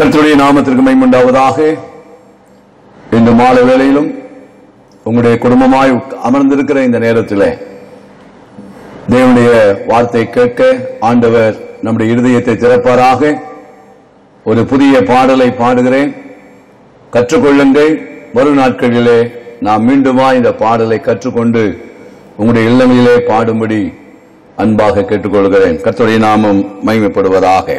கர்த்தருடைய நாமத்திற்கு மைமுண்டாவதாக இந்த மாலை வேளையிலும் உங்களுடைய குடும்பமாய் உட்க- அமர்ந்திருக்கிற இந்த நேரத்திலே தேவனுடைய வார்த்தை கேட்க ஆண்டவர் நம்முடைய இருதயத்தை திறப்பாராக ஒரு புதிய பாடலை பாடுகிறேன் கற்றுக்கொள்ளுங்கள் வரும் நாட்களிலே நாம் மீண்டுமா இந்த பாடலை கற்றுக்கொண்டு உங்களுடைய இல்லங்களிலே பாடும்படி அன்பாக கேட்டுக்கொள்கிறேன் கர்த்தருடைய நாமம் மகிமைப்படுவதாக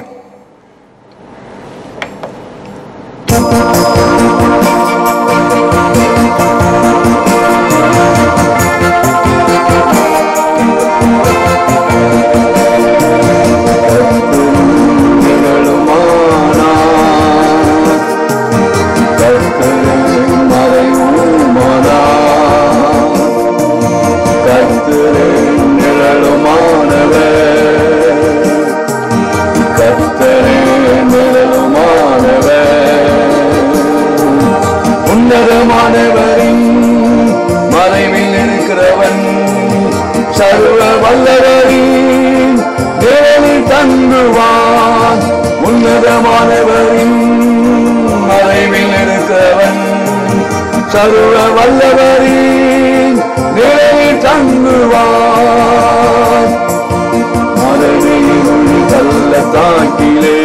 உன்னதமானவரின் மறைவில் இருக்கிறவன் சர்வ வல்லவரின் தேவனில் தங்குவான் உன்னதமானவரின் மறைவில் இருக்கிறவன் சர்வ வல்லவரின் தேவனில் தங்குவான் மறைவில் கல்ல தாக்கிலே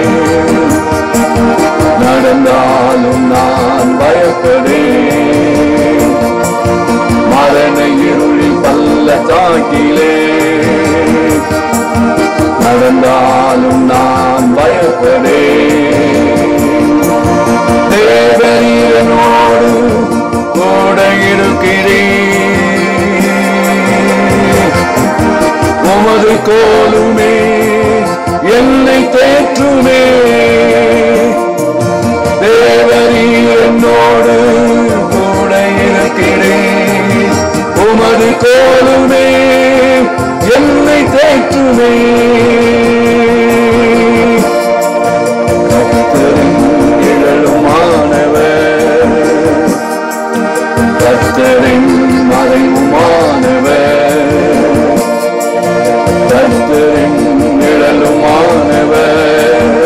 நடந்தாலும் நான் பயப்படேன் மரண இருளில் பல்ல தாக்கிலே நடந்தாலும் நான் பயப்படேன் தேவரீரனோடு கூட இருக்கிறேன் உமது கோலுமே என்னை தேற்றுமே தேவரீ என்னோடு கூட இருக்கிறேன் உமது கோலுமே என்னை தேற்றுமே கர்த்தரின் நிழலுமானவர் கர்த்தரின் மறைவுமானவர் கர்த்தரின் நிழலுமானவர்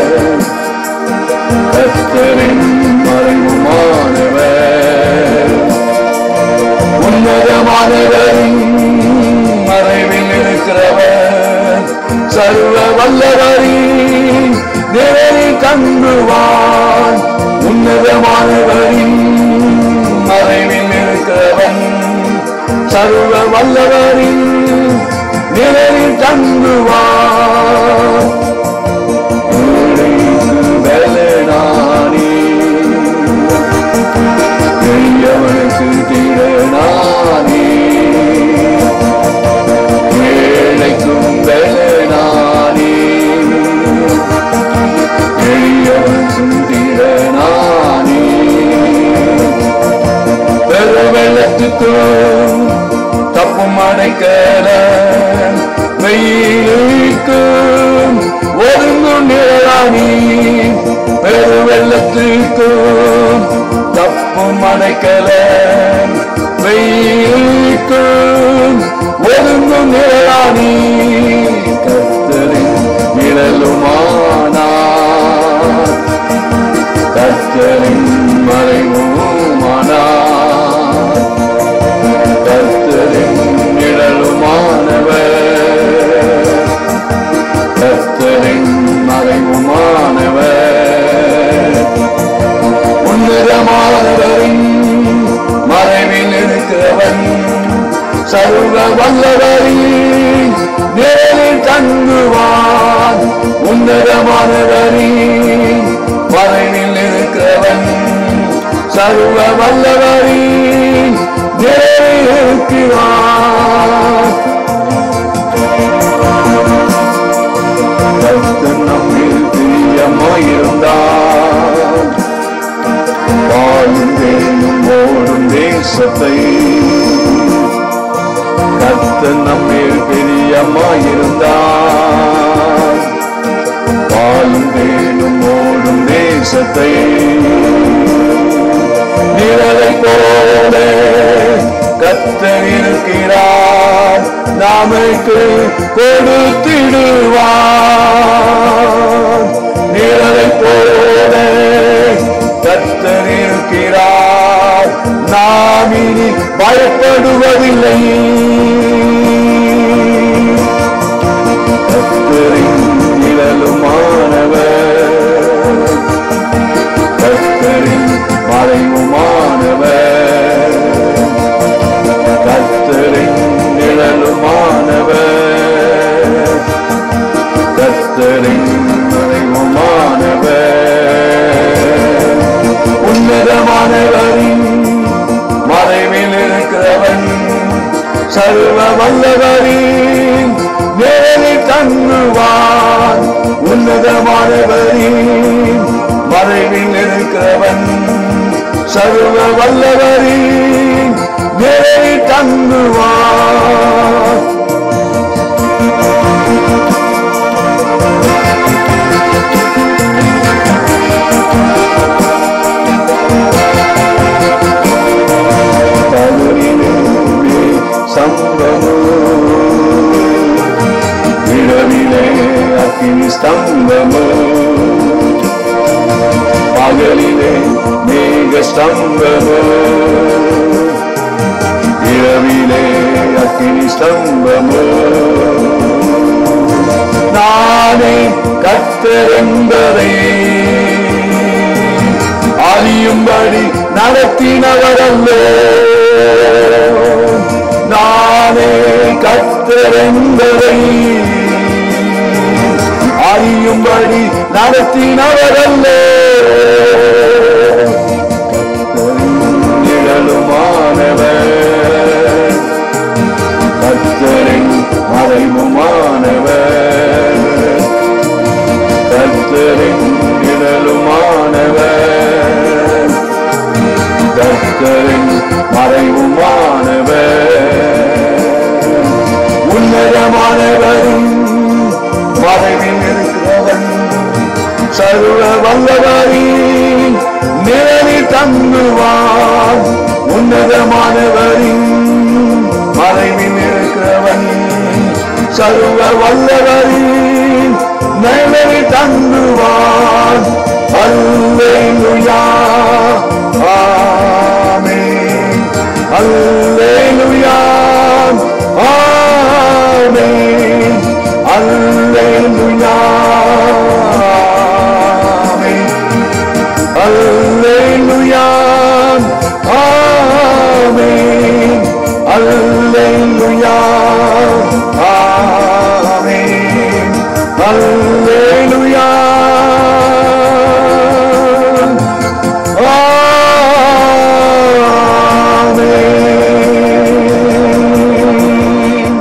கர்த்தரின் மறைவுமானவர் உன்னதமானவரின் மறைவில் இருக்கிறவர் சர்வ வல்லவரின் நிழலில் தங்குவான் உன்னதமானவரின் மறைவில் இருக்கிறவன் சர்வ வல்லவரின் நிழலில் தங்குவான் பலனானே பெரியவனுக்கு திறனானே ஏழைக்கும் பலனானே பெரியவனுக்கும் திறனானே பெருவெள்ளத்துக்கும் தப்பும் அடைக்கல வெயிலுக்கும் ஒருங்கும் நிழலானி பெருவெள்ளத்துக்கும் தப்பும் அடைக்கல வெயிலுக்கும் ஒருங்கும் நிழலானி கர்த்தரின் நிழலுமானார் கர்த்தரின் மறைவுமானார் கர்த்தரின் நிழலுமானவர் கர்த்தரின் மறைவுமானவர் உன்னதமானவரின் மறைவில் இருக்கிறவன் சர்வ வல்லவரின் நேரில் தங்குவான் உன்னதமானவரின் மறைவில் இருக்கிறவன் சர்வ வல்லவரின் நேரில் இருக்கிறான் கர்த்தர் நம்மில் பிரியமாயிருந்தார் வாழும் வேணும் ஓடும் தேசத்தை கர்த்தர் நம்மில் பிரியமாயிருந்தார் வாழும் வேணும் ஓடும் தேசத்தை நிழலை போல கர்த்தர் இருக்கிறார் நமக்கு கொடுத்திடுவார் நிழலை போல கர்த்தர் இருக்கிறார் நாம் இனி பயப்படுவதில்லை கர்த்தரின் நிழலுமானவர் கர்த்தரின் மறைவுமானவர் கர்த்தரின் நிழலுமானவர் கர்த்தரின் மறைவுமானவர் உன்னதமானவரின் மறைவில் இருக்கிறவன் சர்வ வல்லவரின் நேரில் தங்குவான் உன்னதமானவரின் மறைவில் இருக்கிறவன் சர்வ வல்லவரின் நேரில் தங்குவான் பகலிலே சம்பமோ இரவிலே அக்கினி ஸ்தம்பமோ பகலிலே மேக ஸ்தம்பமோ இரவிலே அக்கினி ஸ்தம்பமோ நானே கர்த்தர் என்பதை அறியும்படி நடத்தினவரல்ல நானே கர்த்தர் என்பதை அறியும்படி நடத்தினவரல்ல நிழலுமானவர் கர்த்தரின் மறைவுமானவர் கர்த்தரின் நிழலுமானவர் கர்த்தரின் மறைவுமானவர் உன்னதமானவரும் மறைவில் இருக்கிறவன் சர்வ வல்லவரின் நிழலில் தங்குவான் உன்னதமானவரின் மறைவில் இருக்கிறவன் சர்வ வல்லவரின் நிழலில் தங்குவான் அல்லேலுயா ஆமென் அல்லேலுயா ஆமென் அல்லேலுயா ஆமென் அல்லேலுயா ஆமென் அல்லேலுயா ஆமென் அல்லேலுயா ஆமென்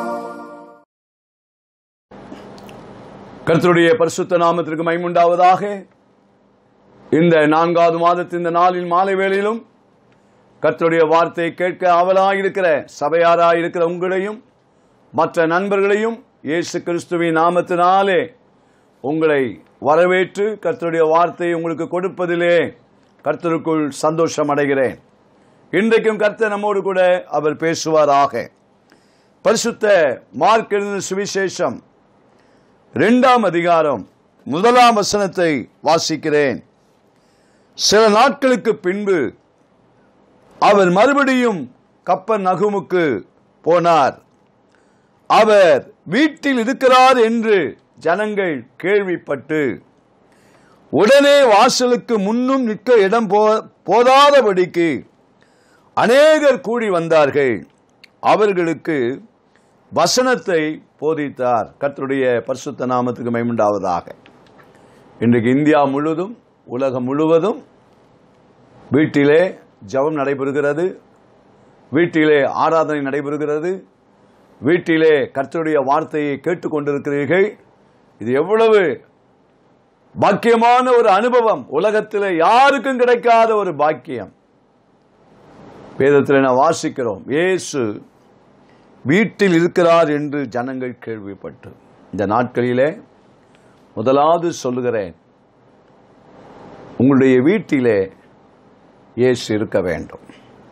கர்த்தருடைய பரிசுத்த நாமத்திற்கு மைமுண்டாவதாக இந்த நான்காவது மாதத்தின் இந்த நாளில் மாலை வேளையிலும் கர்த்தருடைய வார்த்தையை கேட்க ஆவலாயிருக்கிற சபையாராயிருக்கிற உங்களையும் மற்ற நண்பர்களையும் இயேசு கிறிஸ்துவின் நாமத்தினாலே உங்களை வரவேற்று கர்த்தருடைய வார்த்தையை உங்களுக்கு கொடுப்பதிலே கர்த்தருக்குள் சந்தோஷம் அடைகிறேன் இன்றைக்கும் கர்த்தர் நம்மோடு கூட அவர் பேசுவாராக பரிசுத்த மார்க் எழுதின சுவிசேஷம் இரண்டாம் அதிகாரம் முதலாம் வசனத்தை வாசிக்கிறேன் சில நாட்களுக்கு பின்பு அவர் மறுபடியும் கப்பர் நகுமுக்கு போனார் அவர் வீட்டில் இருக்கிறார் என்று ஜனங்கள் கேள்விப்பட்டு உடனே வாசலுக்கு முன்னும் நிற்க இடம் போ போதாதபடிக்கு அநேகர் கூடி வந்தார்கள் அவர்களுக்கு வசனத்தை போதித்தார் கர்த்தருடைய பரிசுத்த நாமத்துக்கு மைமுண்டாவதாக இன்றைக்கு இந்தியா முழுவதும் உலகம் முழுவதும் வீட்டிலே ஜெபம் நடைபெறுகிறது வீட்டிலே ஆராதனை நடைபெறுகிறது வீட்டிலே கர்த்தருடைய வார்த்தையை கேட்டுக்கொண்டிருக்கிறீர்கள் இது எவ்வளவு பாக்கியமான ஒரு அனுபவம் உலகத்தில் யாருக்கும் கிடைக்காத ஒரு பாக்கியம் வேதத்தில் நான் வாசிக்கிறோம் இயேசு வீட்டில் இருக்கிறார் என்று ஜனங்கள் கேள்விப்பட்டு இந்த நாட்களிலே முதலாவது சொல்லுகிறேன் உங்களுடைய வீட்டிலே இயேசு இருக்க வேண்டும்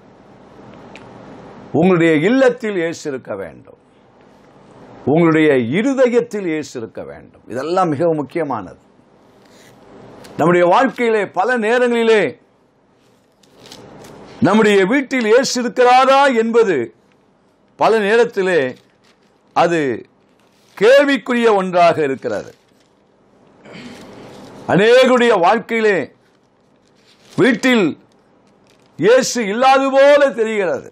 உங்களுடைய இல்லத்தில் இயேசு இருக்க வேண்டும் உங்களுடைய இருதயத்தில் இயேசு இருக்க வேண்டும் இதெல்லாம் மிகவும் முக்கியமானது நம்முடைய வாழ்க்கையிலே பல நேரங்களிலே நம்முடைய வீட்டில் இயேசு இருக்கிறாரா என்பது பல நேரத்திலே அது கேள்விக்குரிய ஒன்றாக இருக்கிறது அநேகருடைய வாழ்க்கையிலே வீட்டில் இயேசு இல்லாது போல தெரிகிறது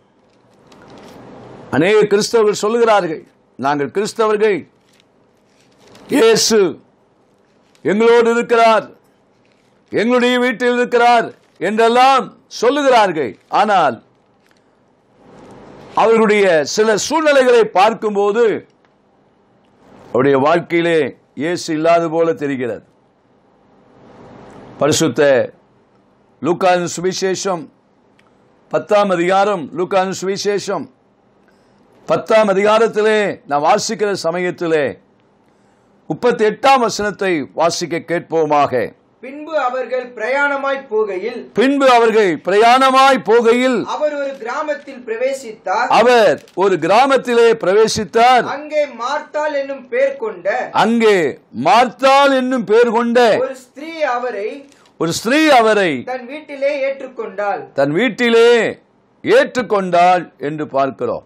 அநேக கிறிஸ்தவர்கள் சொல்லுகிறார்கள் நாங்கள் கிறிஸ்தவர்கள் இயேசு எங்களோடு இருக்கிறார் எங்களுடைய வீட்டில் இருக்கிறார் என்றெல்லாம் சொல்லுகிறார்கள் ஆனால் அவர்களுடைய சில சூழ்நிலைகளை பார்க்கும்போது அவருடைய வாழ்க்கையிலே இயேசு இல்லாது போல தெரிகிறது பரிசுத்த லூக்கான் சுவிசேஷம் பத்தாம் அதிகாரம் லூக்கான் சுவிசேஷம் பத்தாம் அதிகாரத்திலே நான் வாசிக்கிற சமயத்திலே முப்பத்தி எட்டாம் வசனத்தை வாசிக்க கேட்போமாக பின்பு அவர்கள் பிரயாணமாய் போகையில் பின்பு அவர்கள் பிரயாணமாய் போகையில் அவர் ஒரு கிராமத்தில் பிரவேசித்தார் அவர் ஒரு கிராமத்திலே பிரவேசித்தார் அங்கே மார்த்தாள் என்னும் பேர் கொண்ட அங்கே மார்த்தாள் என்னும் பேர் கொண்ட ஒரு ஸ்திரீ அவரை ஒரு ஸ்திரீ அவரை தன் வீட்டிலே ஏற்றுக்கொண்டாள் தன் வீட்டிலே ஏற்றுக்கொண்டாள் என்று பார்க்கிறோம்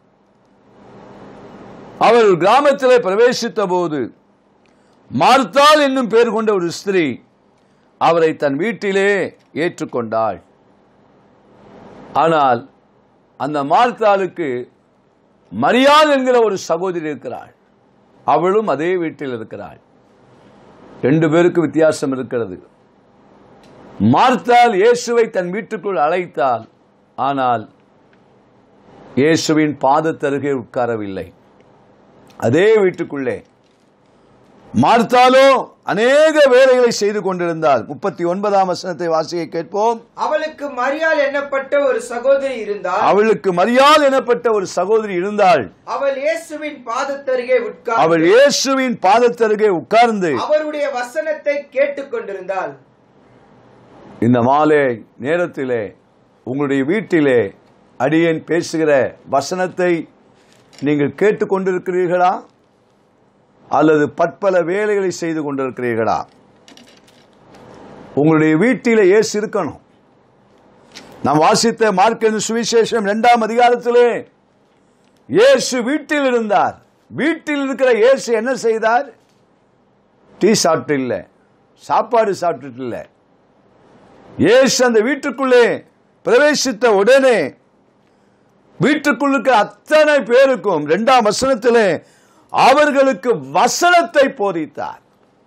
அவர் ஒரு கிராமத்திலே பிரவேசித்த போது மார்த்தாள் என்னும் பேர் கொண்ட ஒரு ஸ்திரீ அவரை தன் வீட்டிலே ஏற்றுக்கொண்டாள் ஆனால் அந்த மார்த்தாளுக்கு மரியாள் என்கிற ஒரு சகோதரி இருக்கிறாள் அவளும் அதே வீட்டில் இருக்கிறாள் ரெண்டு பேருக்கு வித்தியாசம் இருக்கிறது மார்த்தாள் இயேசுவை தன் வீட்டுக்குள் அழைத்தாள் ஆனால் இயேசுவின் பாதத்தருகே உட்காரவில்லை அதே வீட்டுக்குள்ளே மார்த்தாலோ அநேக வேலைகளை செய்து கொண்டிருந்தாள் முப்பத்தி ஒன்பதாம் வசனத்தை வாசிக்க கேட்போம் அவளுக்கு மரியாள் எண்ணப்பட்ட ஒரு சகோதரி இருந்தாள் அவளுக்கு மரியாள் எனப்பட்ட ஒரு சகோதரி இருந்தாள் அவள் இயேசுவின் பாதத்தருகே அவள் உட்கார்ந்து இயேசுவின் பாதத்தருகே உட்கார்ந்து அவருடைய வசனத்தை கேட்டுக்கொண்டிருந்தாள் இந்த மாலை நேரத்திலே உங்களுடைய வீட்டிலே அடியேன் பேசுகிற வசனத்தை நீங்கள் கேட்டுக்கொண்டிருக்கிறீர்களா அல்லது பற்பல வேலைகளை செய்து கொண்டிருக்கிறீர்களா உங்களுடைய வீட்டிலே இயேசு இருக்கணும் நாம் வாசித்த மார்க்கென் சுவிசேஷம் இரண்டாம் அதிகாரத்திலே இயேசு வீட்டில் இருந்தார் வீட்டில் இருக்கிற இயேசு என்ன செய்தார் டீ சாப்பிட்டு இல்லை சாப்பாடு சாப்பிட்டுட்டு இல்லை இயேசு அந்த வீட்டுக்குள்ளே பிரவேசித்த உடனே வீட்டுக்குள் இருக்கிற அத்தனை பேருக்கும் இரண்டாம் வசனத்திலே அவர்களுக்கு வசனத்தை போதித்தார்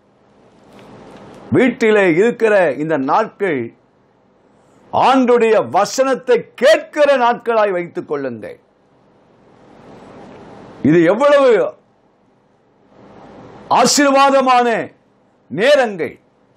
வீட்டிலே இருக்கிற இந்த நாட்கள் ஆண்டுடைய வசனத்தை கேட்கிற நாட்களாய் வைத்துக் கொள்ளுங்கள் இது எவ்வளவு ஆசீர்வாதமான நேரங்கள்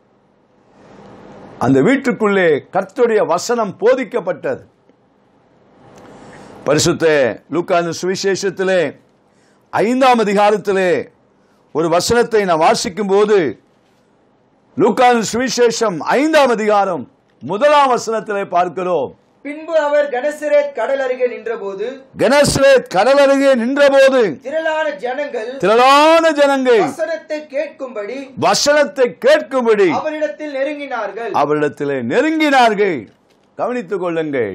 அந்த வீட்டுக்குள்ளே கர்த்தருடைய வசனம் போதிக்கப்பட்டது பரிசுத்த லூக்கான சுவிசேஷத்திலே ஐந்தாம் அதிகாரத்திலே ஒரு வசனத்தை நான் வாசிக்கும் போது லூக்கான சுவிசேஷம் ஐந்தாம் அதிகாரம் முதலாம் வசனத்திலே பார்க்கிறோம் பின்பு அவர் கனசரேத் கடல் அருகே நின்றபோது கனஸ்ரேத் கடல் அருகே நின்றபோது திரளான ஜனங்கள் திரளான ஜனங்கள் வசனத்தை கேட்கும்படி வசனத்தை கேட்கும்படி அவரிடத்தில் நெருங்கினார்கள் அவரிடத்திலே நெருங்கினார்கள் கவனித்துக் கொள்ளுங்கள்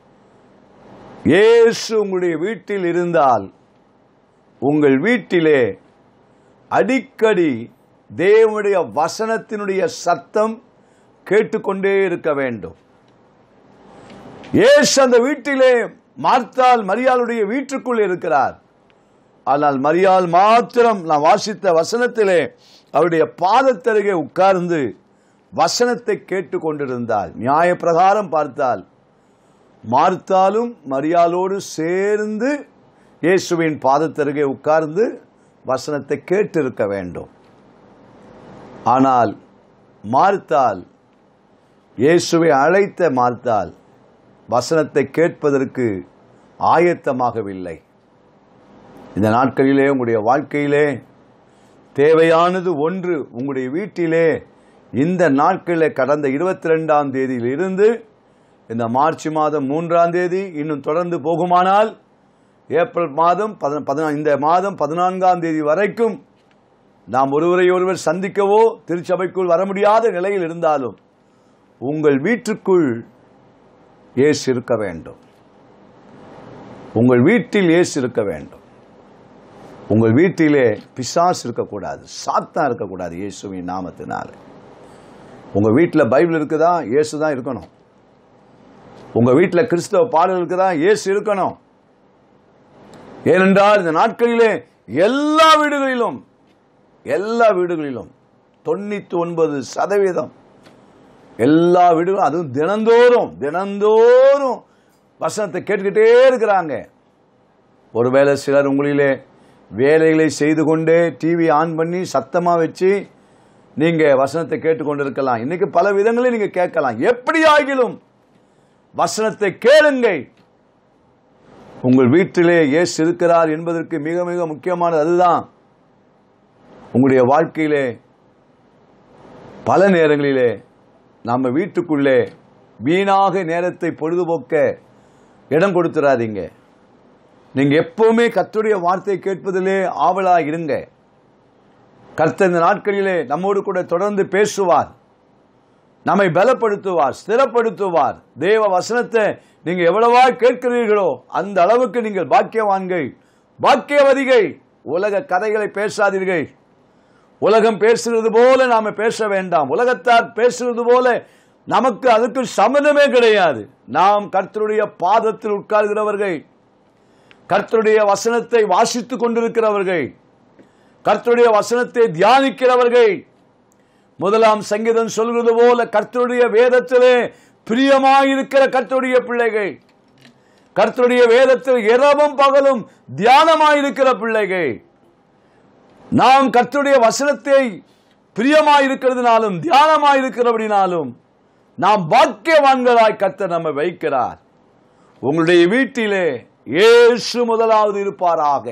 இயேசு உங்களுடைய வீட்டில் இருந்தால் உங்கள் வீட்டிலே அடிக்கடி தேவனுடைய வசனத்தினுடைய சத்தம் கேட்டுக்கொண்டே இருக்க வேண்டும் இயேசு அந்த வீட்டிலே மார்த்தால் மரியாளுடைய வீட்டுக்குள் இருக்கிறார் ஆனால் மரியாள் மாத்திரம் நான் வாசித்த வசனத்திலே அவருடைய பாதத்தருகே உட்கார்ந்து வசனத்தை கேட்டு கொண்டிருந்தாள் நியாய பிரகாரம் பார்த்தால் மார்த்தாலும் மரியாளோடு சேர்ந்து இயேசுவின் பாதத்தருகே உட்கார்ந்து வசனத்தை கேட்டிருக்க வேண்டும் ஆனால் மார்த்தால் இயேசுவை அழைத்த மார்த்தால் வசனத்தை கேட்பதற்கு ஆயத்தமாகவில்லை இந்த நாட்களிலே உங்களுடைய வாழ்க்கையிலே தேவையானது ஒன்று உங்களுடைய வீட்டிலே இந்த நாட்களில் கடந்த இருபத்தி ரெண்டாம் தேதியிலிருந்து இந்த மார்ச் மாதம் மூன்றாம் தேதி இன்னும் தொடர்ந்து போகுமானால் ஏப்ரல் மாதம் பத- பதினா- இந்த மாதம் பதினான்காம் தேதி வரைக்கும் நாம் ஒருவரை ஒருவர் சந்திக்கவோ திருச்சபைக்குள் வர முடியாத நிலையில் இருந்தாலும் உங்கள் வீட்டுக்குள் இயேசு இருக்க வேண்டும் உங்கள் வீட்டில் இயேசு இருக்க வேண்டும் உங்கள் வீட்டிலே பிசாசு இருக்கக்கூடாது சாத்தான் இருக்கக்கூடாது இயேசுவின் நாமத்தினால உங்க வீட்டில் பைபிள் இருக்குதா இயேசு தான் இருக்கணும் உங்க வீட்டில் கிறிஸ்தவ பாடல் இருக்குதா இயேசு இருக்கணும் ஏனென்றால் இந்த நாட்களிலே எல்லா வீடுகளிலும் எல்லா வீடுகளிலும் தொண்ணூத்தி ஒன்பது சதவீதம் எல்லா வீடுகளும் அதுவும் தினந்தோறும் தினந்தோறும் வசனத்தை கேட்டுக்கிட்டே இருக்கிறாங்க ஒருவேளை சிலர் உங்களிலே வேலைகளை செய்து கொண்டே டிவி ஆன் பண்ணி சத்தமாக வச்சு நீங்க வசனத்தை கேட்டுக்கொண்டு இருக்கலாம் இன்னைக்கு பல விதங்களில் நீங்க கேட்கலாம் எப்படி ஆகிலும் வசனத்தை கேளுங்கள் உங்கள் வீட்டிலே இயேசு இருக்கிறார் என்பதற்கு மிக மிக முக்கியமானது அதுதான் உங்களுடைய வாழ்க்கையிலே பல நேரங்களிலே நம்ம வீட்டுக்குள்ளே வீணாக நேரத்தை பொழுதுபோக்க இடம் கொடுத்துறாதீங்க நீங்க எப்பவுமே கர்த்தருடைய வார்த்தை கேட்பதிலே ஆவலா இருங்க கர்த்தர் இந்த நாட்களிலே நம்மோடு கூட தொடர்ந்து பேசுவார் நம்மை பலப்படுத்துவார் ஸ்திரப்படுத்துவார் தேவ வசனத்தை நீங்க எவ்வளவா கேட்கிறீர்களோ அந்த அளவுக்கு நீங்கள் பாக்கியவான்கள் பாக்கியவதிகள் உலக கதைகளை பேசாதீர்கள் உலகம் பேசுகிறது போல நாம பேச வேண்டாம் உலகத்தார் பேசுகிறது போல நமக்கு அதுக்கு சம்மந்தமே கிடையாது நாம் கர்த்தருடைய பாதத்தில் உட்கார்கிறவர்கள் கர்த்தருடைய வசனத்தை வாசித்துக் கொண்டிருக்கிறவர்கள் கர்த்தருடைய வசனத்தை தியானிக்கிறவர்கள் முதலாம் சங்கீதம் சொல்கிறது போல கர்த்தருடைய வேதத்திலே பிரியமாயிருக்கிற கர்த்தருடைய பிள்ளைகள் கர்த்தருடைய வேதத்தில் இரவும் பகலும் தியானமாயிருக்கிற பிள்ளைகள் நாம் கர்த்தருடைய வசனத்தை பிரியமாயிருக்கிறதுனாலும் தியானமாயிருக்கிறபடினாலும் நாம் பாக்கியவான்களாய் கர்த்தர் நம்மை வைக்கிறார் உங்களுடைய வீட்டிலே இயேசு முதலாவது இருப்பாராக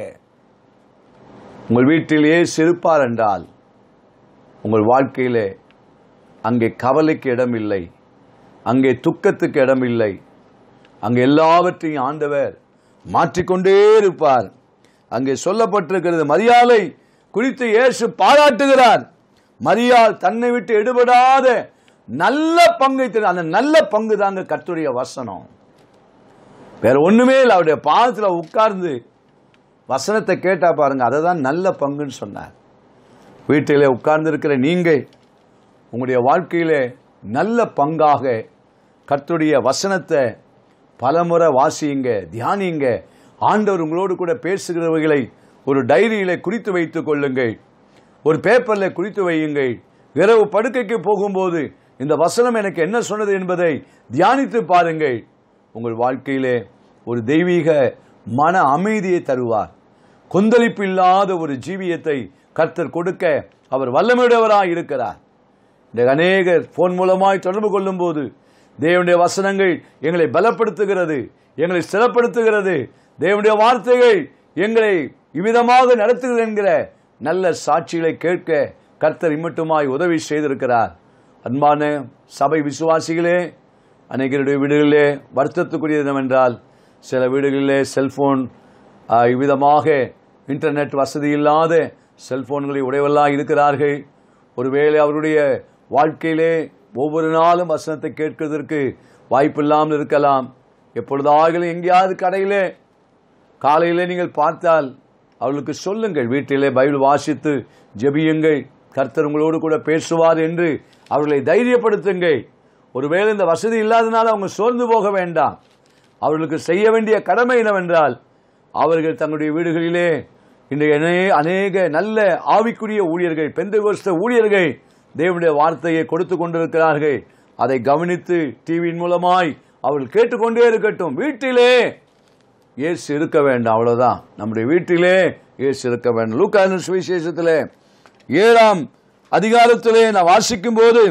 உங்கள் வீட்டில் இயேசு இருப்பார் என்றால் உங்கள் வாழ்க்கையிலே அங்கே கவலைக்கு இடமில்லை அங்கே துக்கத்துக்கு இடமில்லை அங்கே எல்லாவற்றையும் ஆண்டவர் மாற்றிக்கொண்டே இருப்பார் அங்கே சொல்லப்பட்டிருக்கிறது மரியாதை குறித்து இயேசு பாராட்டுகிறார் மரியாள் தன்னை விட்டு எடுபடாத நல்ல பங்கை தரு- அந்த நல்ல பங்கு தாங்க கர்த்தருடைய வசனம் வேற ஒண்ணுமே இல்லை அவருடைய பாதத்துல உட்கார்ந்து வசனத்தை கேட்டா பாருங்க அதை தான் நல்ல பங்குன்னு சொன்னார் வீட்டிலே உட்கார்ந்து இருக்கிற நீங்கள் உங்களுடைய வாழ்க்கையிலே நல்ல பங்காக கர்த்தருடைய வசனத்தை பலமுறை வாசியுங்க தியானியுங்க ஆண்டவர் உங்களோடு கூட பேசுகிறவர்களை ஒரு டைரியில குறித்து வைத்துக் கொள்ளுங்கள் ஒரு பேப்பர்ல குறித்து வையுங்கள் இரவு படுக்கைக்கு போகும்போது இந்த வசனம் எனக்கு என்ன சொன்னது என்பதை தியானித்து பாருங்கள் உங்கள் வாழ்க்கையிலே ஒரு தெய்வீக மன அமைதியை தருவார் கொந்தளிப்பு இல்லாத ஒரு ஜீவியத்தை கர்த்தர் கொடுக்க அவர் வல்லமையுடையவராய் இருக்கிறார் இந்த அநேகர் போன் மூலமாய் தொடர்பு கொள்ளும் போது தேவனுடைய வசனங்கள் எங்களை பலப்படுத்துகிறது எங்களை ஸ்திரப்படுத்துகிறது தேவனுடைய வார்த்தைகள் எங்களை இவ்விதமாக நடத்துகிறது என்கிற நல்ல சாட்சிகளை கேட்க கர்த்தர் இம்மட்டுமாய் உதவி செய்திருக்கிறார் அன்பான சபை விசுவாசிகளே அநேகருடைய வீடுகளிலே வருத்தத்துக்குரியது என்னவென்றால் சில வீடுகளிலே செல்போன் ஆ, இவ்விதமாக இன்டர்நெட் வசதி இல்லாத செல்போன்களை உடையவர்களாக இருக்கிறார்கள் ஒருவேளை அவருடைய வாழ்க்கையிலே ஒவ்வொரு நாளும் வசனத்தை கேட்கிறதற்கு வாய்ப்பில்லாமல் இருக்கலாம் எப்பொழுதாகிலும் எங்கேயாவது கடையிலே காலையிலே நீங்கள் பார்த்தால் அவர்களுக்கு சொல்லுங்கள் வீட்டிலே பைபிள் வாசித்து ஜெபியுங்கள் கர்த்தர் உங்களோடு கூட பேசுவார் என்று அவர்களை தைரியப்படுத்துங்கள் ஒருவேளை இந்த வசதி இல்லாதனால அவங்க சோர்ந்து போக வேண்டாம் அவர்களுக்கு செய்ய வேண்டிய கடமை என்னவென்றால் அவர்கள் தங்களுடைய வீடுகளிலே இன்றைய அநே- அநேக நல்ல ஆவிக்குரிய ஊழியர்கள் பெந்தகோஸ்த ஊழியர்கள் தேவனுடைய வார்த்தையை கொடுத்து கொண்டிருக்கிறார்கள் அதை கவனித்து டிவியின் மூலமாய் அவர்கள் கேட்டுக்கொண்டே இருக்கட்டும் வீட்டிலே இயேசு இருக்க வேண்டாம் அவ்வளவுதான் நம்முடைய வீட்டிலே இயேசு இருக்க வேண்டும் லூக்கான சுவிசேஷத்திலே ஏழாம் அதிகாரத்திலே நான் வாசிக்கும் போது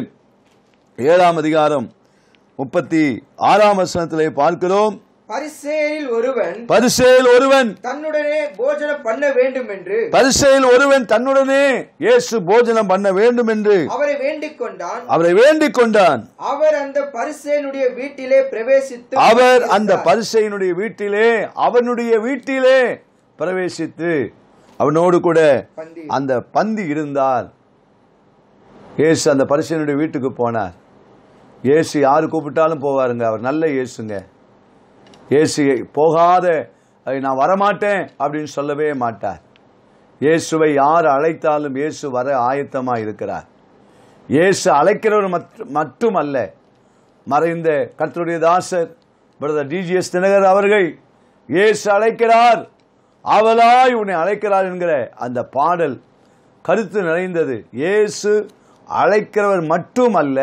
ஏழாம் அதிகாரம் முப்பத்தி ஆறாம் வசனத்திலே பார்க்கிறோம் பரிசேரில் ஒருவன் பரிசேல் ஒருவன் தன்னுடனே போஜனம் பண்ண வேண்டும் என்று பரிசேல் ஒருவன் தன்னுடனே இயேசு போஜனம் பண்ண வேண்டும் என்று அவரை வேண்டிக் கொண்டான் அவரை வேண்டிக் கொண்டான் அவர் அந்த பரிசேனுடைய வீட்டிலே பிரவேசித்து அவர் அந்த பரிசையினுடைய வீட்டிலே அவனுடைய வீட்டிலே பிரவேசித்து அவனோடு கூட பந்தி அந்த பந்தி இருந்தால் இயேசு அந்த பரிசனுடைய வீட்டுக்கு போனார் இயேசு யாரு கூப்பிட்டாலும் போவாருங்க அவர் நல்ல இயேசுங்க இயேசு போகாத "ஐ, நான் வரமாட்டேன் அப்படின்னு சொல்லவே மாட்டார் இயேசுவை யார் அழைத்தாலும் இயேசு வர ஆயத்தமா இருக்கிறார் இயேசு அழைக்கிறவர் மற்ற- மட்டுமல்ல மறைந்த கர்த்தருடைய தாசர் பிரதர் டிஜிஎஸ் தினகர் அவர்கள் இயேசு அழைக்கிறார் அவளாய் உன்னை அழைக்கிறார் என்கிற அந்த பாடல் கருத்து நிறைந்தது இயேசு அழைக்கிறவர் மட்டுமல்ல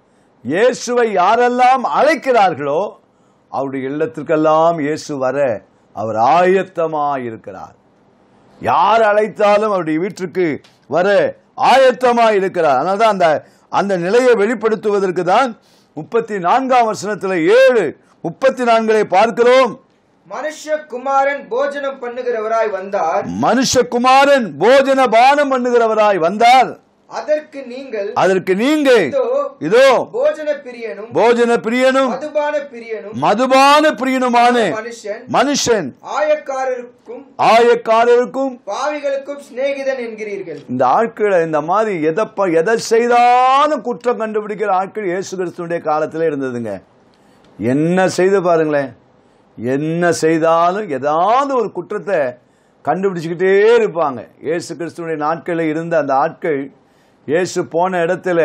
இயேசுவை யாரெல்லாம் அழைக்கிறார்களோ அவருடைய இல்லத்திற்கெல்லாம் இயேசு வர அவர் ஆயத்தமாய் இருக்கிறார் யார் அழைத்தாலும் அவருடைய வீட்டிற்கு வர ஆயத்தமாய் இருக்கிறார் அதனால்தான் அந்த அந்த நிலையை வெளிப்படுத்துவதற்கு தான் முப்பத்தி நான்காம் வசனத்தில் ஏழு முப்பத்தி நான்களை பார்க்கிறோம் மனுஷகுமாரன் போஜனம் பண்ணுகிறவராய் வந்தார் மனுஷகுமாரன் போஜன பானம் பண்ணுகிறவராய் வந்தார் அதற்கு நீங்கள் அதற்கு நீங்க இதோ இதோ போஜன பிரியனும் போஜன பிரியனும் மதுபான பிரியனும் மதுபான பிரியனுமான மனுஷன் மனுஷன் ஆயக்காரருக்கும் ஆயக்காரருக்கும் பாவிகளுக்கும் சிநேகிதன் என்கிறீர்கள் இந்த ஆட்களை இந்த மாதிரி எதை ப- எதை செய்தாலும் குற்றம் கண்டுபிடிக்கிற ஆட்கள் இயேசு கிறிஸ்துடைய காலத்தில் இருந்ததுங்க என்ன செய்து பாருங்களேன் என்ன செய்தாலும் ஏதாவது ஒரு குற்றத்தை கண்டுபிடிச்சுக்கிட்டே இருப்பாங்க இயேசு கிறிஸ்துவனுடைய நாட்களில் இருந்த அந்த ஆட்கள் இயேசு போன இடத்துல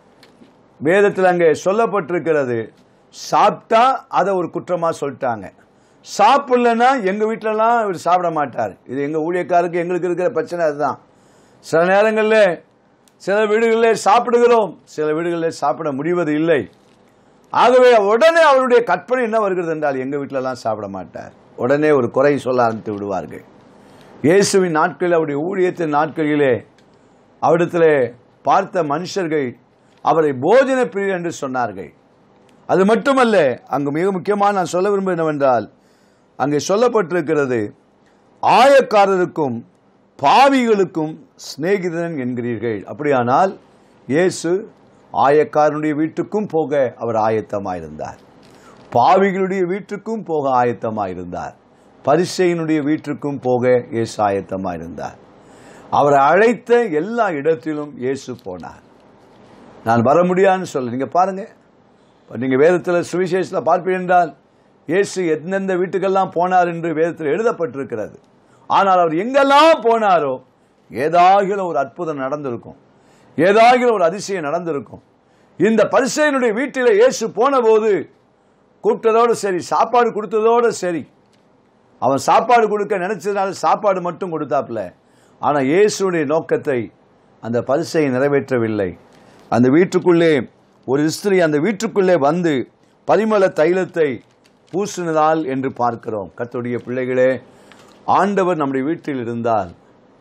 வேதத்தில் அங்கே சொல்லப்பட்டிருக்கிறது சாப்பிட்டா அதை ஒரு குற்றமாக சொல்லிட்டாங்க சாப்பிடலன்னா எங்கள் வீட்டிலலாம் இவர் சாப்பிட மாட்டார் இது எங்கள் ஊழியக்காருக்கு எங்களுக்கு இருக்கிற பிரச்சனை அதுதான் சில நேரங்களில் சில வீடுகளில் சாப்பிடுகிறோம் சில வீடுகளில் சாப்பிட முடிவது இல்லை ஆகவே உடனே அவருடைய கற்பனை என்ன வருகிறது என்றால் எங்கள் வீட்டிலலாம் சாப்பிட மாட்டார் உடனே ஒரு குறை சொல்ல ஆரம்பித்து விடுவார்கள் இயேசுவின் நாட்களில் அவருடைய ஊழியத்தின் நாட்களிலே அவிடத்திலே பார்த்த மனுஷர்கள் அவரை போஜன பிரியர் என்று சொன்னார்கள் அது மட்டுமல்ல அங்கு மிக முக்கியமாக நான் சொல்ல விரும்புவது என்னவென்றால் அங்கே சொல்லப்பட்டிருக்கிறது ஆயக்காரருக்கும் பாவிகளுக்கும் சிநேகிதன் என்கிறீர்கள் அப்படியானால் இயேசு ஆயக்காரனுடைய வீட்டுக்கும் போக அவர் ஆயத்தமாயிருந்தார் பாவிகளுடைய வீட்டுக்கும் போக ஆயத்தமாயிருந்தார் பரிசையினுடைய வீட்டுக்கும் போக இயேசு ஆயத்தமாயிருந்தார் அவரை அழைத்த எல்லா இடத்திலும் இயேசு போனார் நான் வர முடியாதுன்னு சொல்ல நீங்க பாருங்க இப்ப நீங்க வேதத்தில் சுவிசேஷத்தில் பார்ப்பீர்கள் என்றால் இயேசு எந்தெந்த வீட்டுக்கெல்லாம் போனார் என்று வேதத்தில் எழுதப்பட்டிருக்கிறது ஆனால் அவர் எங்கெல்லாம் போனாரோ ஏதாகிலும் ஒரு அற்புதம் நடந்திருக்கும் ஏதாகிலும் ஒரு அதிசயம் நடந்திருக்கும் இந்த பரிசையனுடைய வீட்டில் இயேசு போன போது கூப்பிட்டதோடு சரி சாப்பாடு கொடுத்ததோடு சரி அவன் சாப்பாடு கொடுக்க நினைச்சதுனால சாப்பாடு மட்டும் கொடுத்தாப்புல ஆனா இயேசுடைய நோக்கத்தை அந்த பரிசை நிறைவேற்றவில்லை அந்த வீட்டுக்குள்ளே ஒரு ஸ்திரீ அந்த வீட்டுக்குள்ளே வந்து பரிமள தைலத்தை பூசினதால் என்று பார்க்கிறோம் கர்த்தருடைய பிள்ளைகளே ஆண்டவர் நம்முடைய வீட்டில் இருந்தால்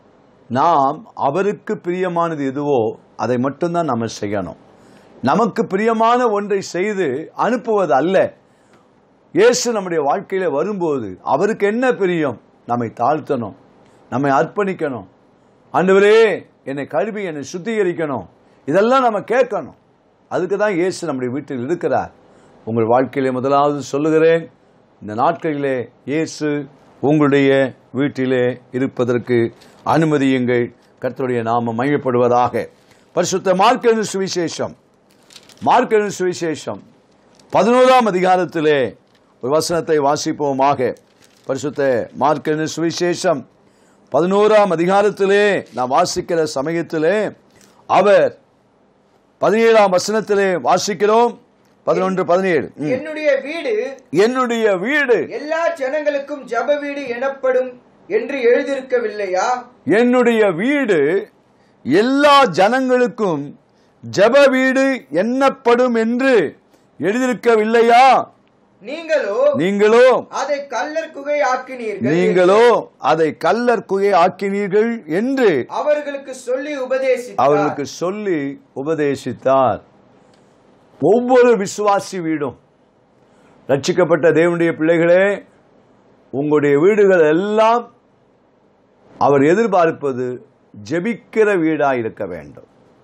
நாம் அவருக்கு பிரியமானது எதுவோ அதை மட்டும்தான் நம்ம செய்யணும் நமக்கு பிரியமான ஒன்றை செய்து அனுப்புவது அல்ல இயேசு நம்முடைய வாழ்க்கையில வரும்போது அவருக்கு என்ன பிரியம் நம்மை தாழ்த்தணும் நம்மை அர்ப்பணிக்கணும் ஆண்டவரே என்னை கழுவி என்னை சுத்திகரிக்கணும் இதெல்லாம் நம்ம கேட்கணும் அதுக்கு தான் இயேசு நம்முடைய வீட்டில் இருக்கிறார் உங்கள் வாழ்க்கையிலே முதலாவது சொல்லுகிறேன் இந்த நாட்களிலே இயேசு உங்களுடைய வீட்டிலே இருப்பதற்கு அனுமதியுங்கள் கர்த்தருடைய நாமம் மையப்படுவதாக பரிசுத்த மார்க்கெனு சுவிசேஷம் மார்க்கெனு சுவிசேஷம் பதினோராம் அதிகாரத்திலே ஒரு வசனத்தை வாசிப்போமாக பரிசுத்த மார்க்கெனு சுவிசேஷம் பதினோராம் அதிகாரத்திலே நான் வாசிக்கிற சமயத்திலே அவர் பதினேழாம் வசனத்திலே வாசிக்கிறோம் பதினொன்று பதினேழு ம். என்னுடைய வீடு என்னுடைய வீடு எல்லா ஜனங்களுக்கும் ஜப வீடு எனப்படும் என்று எழுதியிருக்கவில்லையா என்னுடைய வீடு எல்லா ஜனங்களுக்கும் ஜெப வீடு எண்ணப்படும் என்று எழுதியிருக்கவில்லையா நீங்களோ நீங்களோ அதை கல்லர் குகை ஆக்கினீர்கள் நீங்களோ அதை கல்லர் குகை ஆக்கினீர்கள் என்று அவர்களுக்கு சொல்லி உபதேசித்தார் அவர்களுக்கு சொல்லி உபதேசித்தார் ஒவ்வொரு விசுவாசி வீடும் ரட்சிக்கப்பட்ட தேவனுடைய பிள்ளைகளே உங்களுடைய வீடுகள் எல்லாம் அவர் எதிர்பார்ப்பது ஜெபிக்கிற வீடா இருக்க வேண்டும்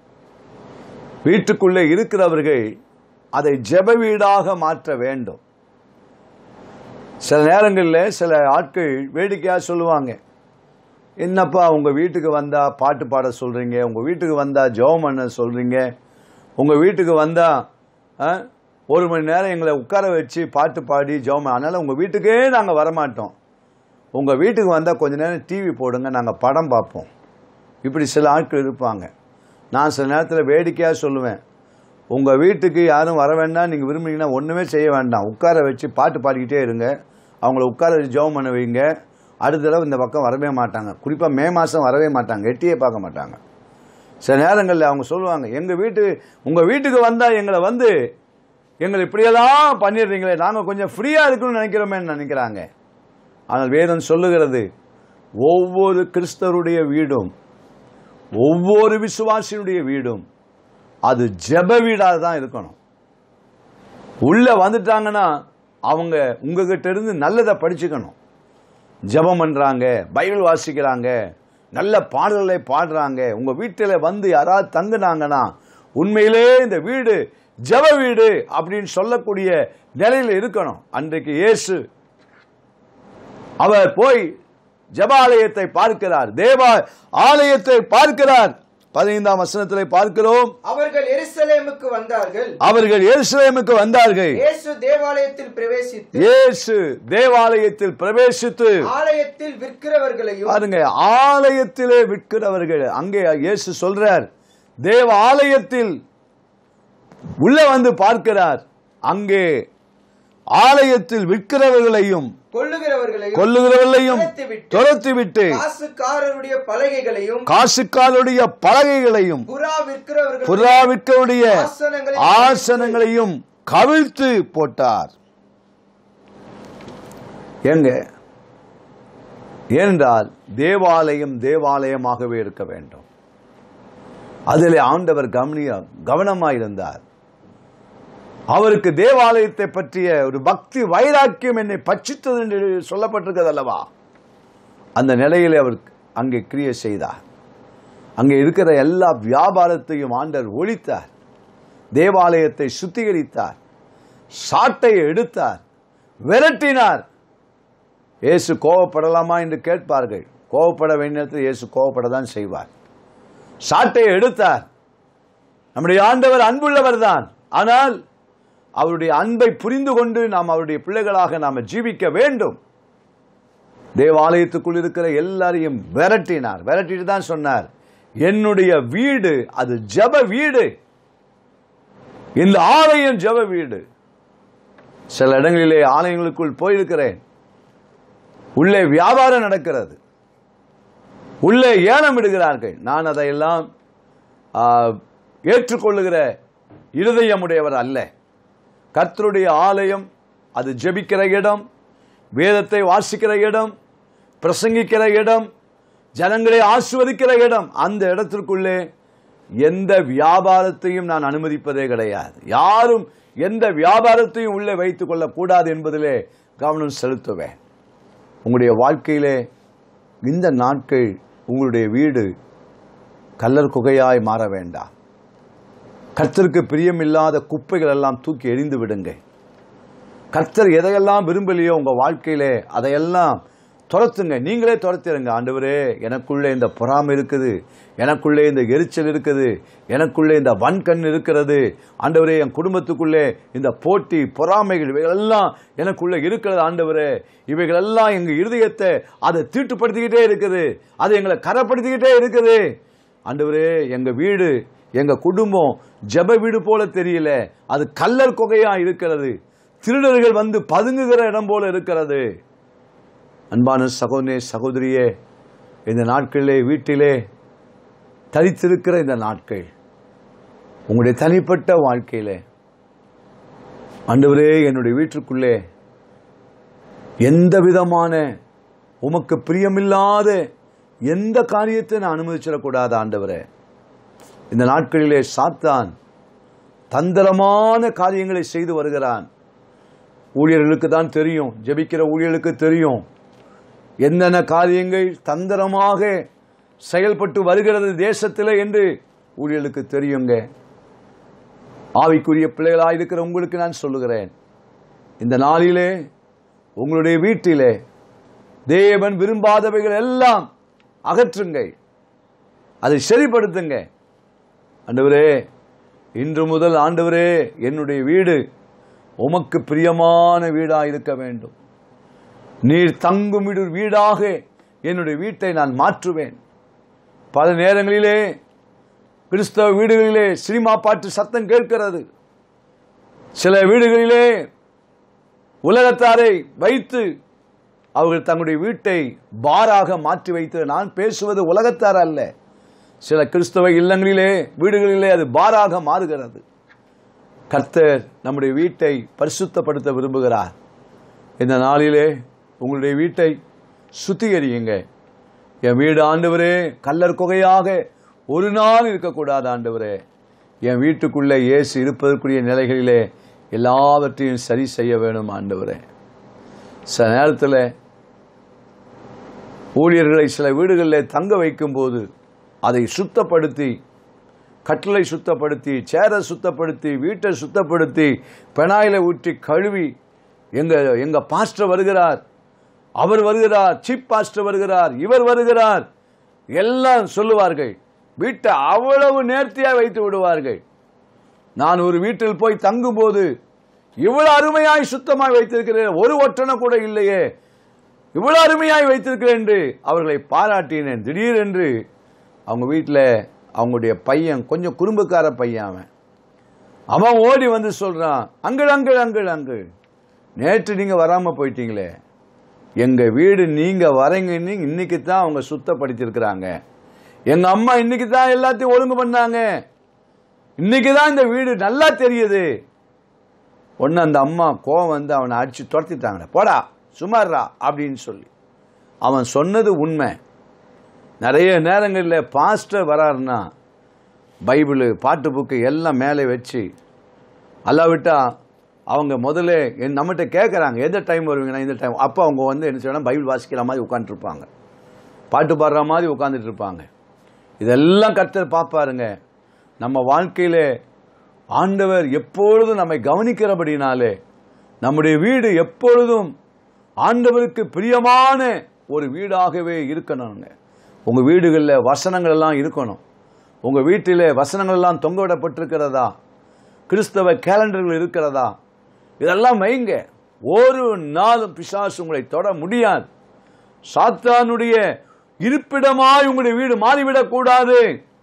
வீட்டுக்குள்ளே இருக்கிறவர்கள் அதை ஜெப வீடாக மாற்ற வேண்டும் சில நேரங்களில் சில ஆட்கள் வேடிக்கையாக சொல்லுவாங்க என்னப்பா உங்க வீட்டுக்கு வந்தா பாட்டு பாட சொல்றீங்க உங்க வீட்டுக்கு வந்தா ஜெபம் பண்ண சொல்றீங்க உங்க வீட்டுக்கு வந்தா ஆ, ஒரு மணி நேரம் எங்களை உட்கார வச்சு பாட்டு பாடி ஜெபம் அதனால உங்க வீட்டுக்கே நாங்க வரமாட்டோம் உங்க வீட்டுக்கு வந்தா கொஞ்ச நேரம் டிவி போடுங்க நாங்க படம் பார்ப்போம் இப்படி சில ஆட்கள் இருப்பாங்க நான் சில நேரத்தில் வேடிக்கையாக சொல்லுவேன் உங்கள் வீட்டுக்கு யாரும் வர வேண்டாம் நீங்கள் விரும்புனீங்கன்னா ஒன்றுமே செய்ய வேண்டாம் உட்கார வச்சு பாட்டு பாடிக்கிட்டே இருங்க அவங்கள உட்கார வச்சு ஜெபம் பண்ண வைங்க அடுத்த தடவை இந்த பக்கம் வரவே மாட்டாங்க குறிப்பாக மே மாதம் வரவே மாட்டாங்க எட்டியே பார்க்க மாட்டாங்க சில நேரங்களில் அவங்க சொல்லுவாங்க எங்கள் வீட்டு உங்கள் வீட்டுக்கு வந்தால் எங்களை வந்து எங்களை இப்படியெல்லாம் பண்ணிடுறீங்களே நாங்கள் கொஞ்சம் ஃப்ரீயாக இருக்கணும்னு நினைக்கிறோமேன்னு நினைக்கிறாங்க ஆனால் வேதம் சொல்லுகிறது ஒவ்வொரு கிறிஸ்தவருடைய வீடும் ஒவ்வொரு விசுவாசியுடைய வீடும் அது ஜெப வீடாக தான் இருக்கணும் உள்ள வந்துட்டாங்கன்னா அவங்க உங்ககிட்ட இருந்து நல்லதை படிச்சுக்கணும் ஜெபம் பண்றாங்க பைபிள் வாசிக்கிறாங்க நல்ல பாடல்களை பாடுறாங்க உங்க வீட்டில் வந்து யாராவது தங்குனாங்கன்னா உண்மையிலே இந்த வீடு ஜெப வீடு அப்படின்னு சொல்லக்கூடிய நிலையில் இருக்கணும் அன்றைக்கு இயேசு அவர் போய் ஜபாலயத்தை பார்க்கிறார் தேவா ஆலயத்தை பார்க்கிறார் பதினைந்தாம் வசனத்திலே பார்க்கிறோம் அவர்கள் எருசலேமுக்கு வந்தார்கள் அவர்கள் எருசலேமுக்கு வந்தார்கள் இயேசு தேவாலயத்தில் பிரவேசித்து இயேசு தேவாலயத்தில் பிரவேசித்து ஆலயத்தில் விற்கிறவர்களையும் பாருங்க ஆலயத்திலே விற்கிறவர்கள் அங்கே இயேசு சொல்றார் தேவ ஆலயத்தில் உள்ள வந்து பார்க்கிறார் அங்கே ஆலயத்தில் விற்கிறவர்களையும் கொள்ளுகிறவர்களையும் கொல்லுகிறவர்களையும் துரத்திவிட்டு, துரத்திவிட்டு காசுக்காரருடைய பலகைகளையும் காசுக்காருடைய பலகைகளையும் புறா விற்கிறவர்கள் புறாவிற்குடைய ஆசனங்களை ஆசனங்களையும் கவிழ்த்து போட்டார் ஏங்க ஏனென்றால் தேவாலயம் தேவாலயமாகவே இருக்க வேண்டும் அதிலே ஆண்டவர் கவனிய கவனமாயிருந்தார் அவருக்கு தேவாலயத்தை பற்றிய ஒரு பக்தி வைராக்கியம் என்னை பட்சித்தது என்று சொல்லப்பட்டிருக்கிறது அல்லவா அந்த நிலையிலே அவர் அங்கே கிரியை செய்தார் அங்கே இருக்கிற எல்லா வியாபாரத்தையும் ஆண்டவர் ஒழித்தார் தேவாலயத்தை சுத்திகரித்தார் சாட்டையை எடுத்தார் விரட்டினார் இயேசு கோவப்படலாமா என்று கேட்பார்கள் கோவப்பட வேண்டிய நேரத்தில் இயேசு கோவப்பட தான் செய்வார் சாட்டையை எடுத்தார் நம்முடைய ஆண்டவர் அன்புள்ளவர் தான் ஆனால் அவருடைய அன்பை புரிந்து கொண்டு நாம் அவருடைய பிள்ளைகளாக நாம் ஜீவிக்க வேண்டும் தேவாலயத்துக்குள் இருக்கிற எல்லாரையும் விரட்டினார் விரட்டிட்டு தான் சொன்னார் என்னுடைய வீடு அது ஜெப வீடு இந்த ஆலயம் ஜெப வீடு சில இடங்களிலே ஆலயங்களுக்குள் போயிருக்கிறேன் உள்ளே வியாபாரம் நடக்கிறது உள்ளே ஏலம் விடுகிறார்கள் நான் அதையெல்லாம் ஆ, ஏற்றுக்கொள்ளுகிற இருதயமுடையவர் அல்ல கர்த்தருடைய ஆலயம் அது ஜெபிக்கிற இடம் வேதத்தை வாசிக்கிற இடம் பிரசங்கிக்கிற இடம் ஜனங்களை ஆசிர்வதிக்கிற இடம் அந்த இடத்திற்குள்ளே எந்த வியாபாரத்தையும் நான் அனுமதிப்பதே கிடையாது யாரும் எந்த வியாபாரத்தையும் உள்ளே வைத்துக் கொள்ளக்கூடாது என்பதிலே கவனம் செலுத்துவேன் உங்களுடைய வாழ்க்கையிலே இந்த நாட்கள் உங்களுடைய வீடு கல்லர் குகையாய் மாற வேண்டாம் கர்த்தருக்கு பிரியமில்லாத குப்பைகள் எல்லாம் தூக்கி எறிந்து விடுங்க கர்த்தர் எதையெல்லாம் விரும்பலையோ உங்க வாழ்க்கையிலே அதையெல்லாம் துரத்துங்க நீங்களே துரத்திடுங்க ஆண்டவரே எனக்குள்ளே இந்த பொறாமை இருக்குது எனக்குள்ளே இந்த எரிச்சல் இருக்குது எனக்குள்ளே இந்த வன்கண் இருக்கிறது ஆண்டவரே என் குடும்பத்துக்குள்ளே இந்த போட்டி பொறாமைகள் இவைகளெல்லாம் எனக்குள்ளே இருக்கிறது ஆண்டவரே இவைகளெல்லாம் எங்க இருதயத்தை அதை தீட்டுப்படுத்திக்கிட்டே இருக்குது அது எங்களை கரப்படுத்திக்கிட்டே இருக்குது ஆண்டவரே எங்க வீடு எங்க குடும்பம் ஜெப வீடு போல தெரியல அது கல்லர் குகையா இருக்கிறது திருடர்கள் வந்து பதுங்குகிற இடம் போல இருக்கிறது அன்பான சகோதரே சகோதரியே இந்த நாட்களிலே வீட்டிலே தரித்திருக்கிற இந்த நாட்கள் உங்களுடைய தனிப்பட்ட வாழ்க்கையிலே ஆண்டவரே என்னுடைய வீட்டிற்குள்ளே எந்த விதமான உமக்கு பிரியமில்லாத எந்த காரியத்தை நான் அனுமதிச்சிடக்கூடாது ஆண்டவரே இந்த நாட்களிலே சாத்தான் தந்திரமான காரியங்களை செய்து வருகிறான் ஊழியர்களுக்கு தான் தெரியும் ஜெபிக்கிற ஊழியர்களுக்கு தெரியும் என்னென்ன காரியங்கள் தந்திரமாக செயல்பட்டு வருகிறது தேசத்தில் என்று ஊழியர்களுக்கு தெரியுங்க ஆவிக்குரிய பிள்ளைகளாக இருக்கிற உங்களுக்கு நான் சொல்லுகிறேன் இந்த நாளிலே உங்களுடைய வீட்டிலே தேவன் விரும்பாதவைகள் எல்லாம் அகற்றுங்கள் அதை சரிப்படுத்துங்க ஆண்டவரே இன்று முதல் ஆண்டவரே என்னுடைய வீடு உமக்கு பிரியமான வீடாக இருக்க வேண்டும் நீர் தங்கும் வீடு வீடாக என்னுடைய வீட்டை நான் மாற்றுவேன் பல நேரங்களிலே கிறிஸ்தவ வீடுகளிலே சினிமா பாட்டு சத்தம் கேட்கிறது சில வீடுகளிலே உலகத்தாரை வைத்து அவர்கள் தங்களுடைய வீட்டை பாராக மாற்றி வைத்து நான் பேசுவது உலகத்தார் அல்ல சில கிறிஸ்தவ இல்லங்களிலே வீடுகளிலே அது பாராக மாறுகிறது கர்த்தர் நம்முடைய வீட்டை பரிசுத்தப்படுத்த விரும்புகிறார் இந்த நாளிலே உங்களுடைய வீட்டை சுத்திகரியுங்க என் வீடு ஆண்டவரே கல்லர் குகையாக ஒரு நாள் இருக்கக்கூடாது ஆண்டவரே என் வீட்டுக்குள்ளே இயேசு இருப்பதற்குரிய நிலைகளிலே எல்லாவற்றையும் சரி செய்ய வேணும் ஆண்டவரே சில நேரத்தில் ஊழியர்களை சில வீடுகளில் தங்க வைக்கும்போது அதை சுத்தப்படுத்தி கட்டளை சுத்தப்படுத்தி சேரை சுத்தப்படுத்தி வீட்டை சுத்தப்படுத்தி பெனாயில ஊற்றி கழுவி எங்க எங்க பாஸ்டர் வருகிறார் அவர் வருகிறார் சீப் பாஸ்டர் வருகிறார் இவர் வருகிறார் எல்லாம் சொல்லுவார்கள் வீட்டை அவ்வளவு நேர்த்தியாக வைத்து விடுவார்கள் நான் ஒரு வீட்டில் போய் தங்கும்போது இவ்வளவு அருமையாய் சுத்தமாய் வைத்திருக்கிறேன் ஒரு ஒற்றனை கூட இல்லையே இவ்வளவு அருமையாய் வைத்திருக்கிறேன் என்று அவர்களை பாராட்டினேன் திடீரென்று அவங்க வீட்டில் அவங்களுடைய பையன் கொஞ்சம் குறும்புக்கார பையன் அவன் அவன் ஓடி வந்து சொல்றான் அங்கிள் அங்கிள் அங்கிள் அங்கிள் நேற்று நீங்க வராம போயிட்டீங்களே எங்க வீடு நீங்க வரீங்கன்னு இன்னைக்கு தான் அவங்க சுத்தப்படுத்தியிருக்கிறாங்க எங்க அம்மா இன்னைக்கு தான் எல்லாத்தையும் ஒழுங்கு பண்ணாங்க இன்னைக்கு தான் இந்த வீடு நல்லா தெரியுது ஒன்று அந்த அம்மா கோவம் வந்து அவனை அடிச்சு துரத்திட்டாங்கடா போடா சுமார்ரா அப்படின்னு சொல்லி அவன் சொன்னது உண்மை நிறைய நேரங்களில் பாஸ்டர் வராருன்னா பைபிள் பாட்டு புக்கு எல்லாம் மேலே வச்சு அல்லாவிட்டா அவங்க முதல்ல என் நம்மகிட்ட கேட்குறாங்க எந்த டைம் வருவீங்கன்னா இந்த டைம் அப்போ அவங்க வந்து என்ன செய்யணும் பைபிள் வாசிக்கிற மாதிரி உட்காந்துருப்பாங்க பாட்டு பாடுற மாதிரி உட்காந்துட்டு இருப்பாங்க இதெல்லாம் கர்த்தர் பார்ப்பாருங்க நம்ம வாழ்க்கையில ஆண்டவர் எப்பொழுதும் நம்மை கவனிக்கிறபடினாலே நம்முடைய வீடு எப்பொழுதும் ஆண்டவருக்கு பிரியமான ஒரு வீடாகவே இருக்கணுங்க உங்க வீடுகளில் வசனங்கள் எல்லாம் இருக்கணும் உங்க வீட்டிலே வசனங்கள் எல்லாம் தொங்க விடப்பட்டிருக்கிறதா கிறிஸ்தவ கேலண்டர்கள் இருக்கிறதா இதெல்லாம் வைங்க ஒரு நாளும் பிசாசு உங்களை தொட முடியாது சாத்தானுடைய இருப்பிடமாய் உங்களுடைய வீடு மாறிவிடக் கூடாது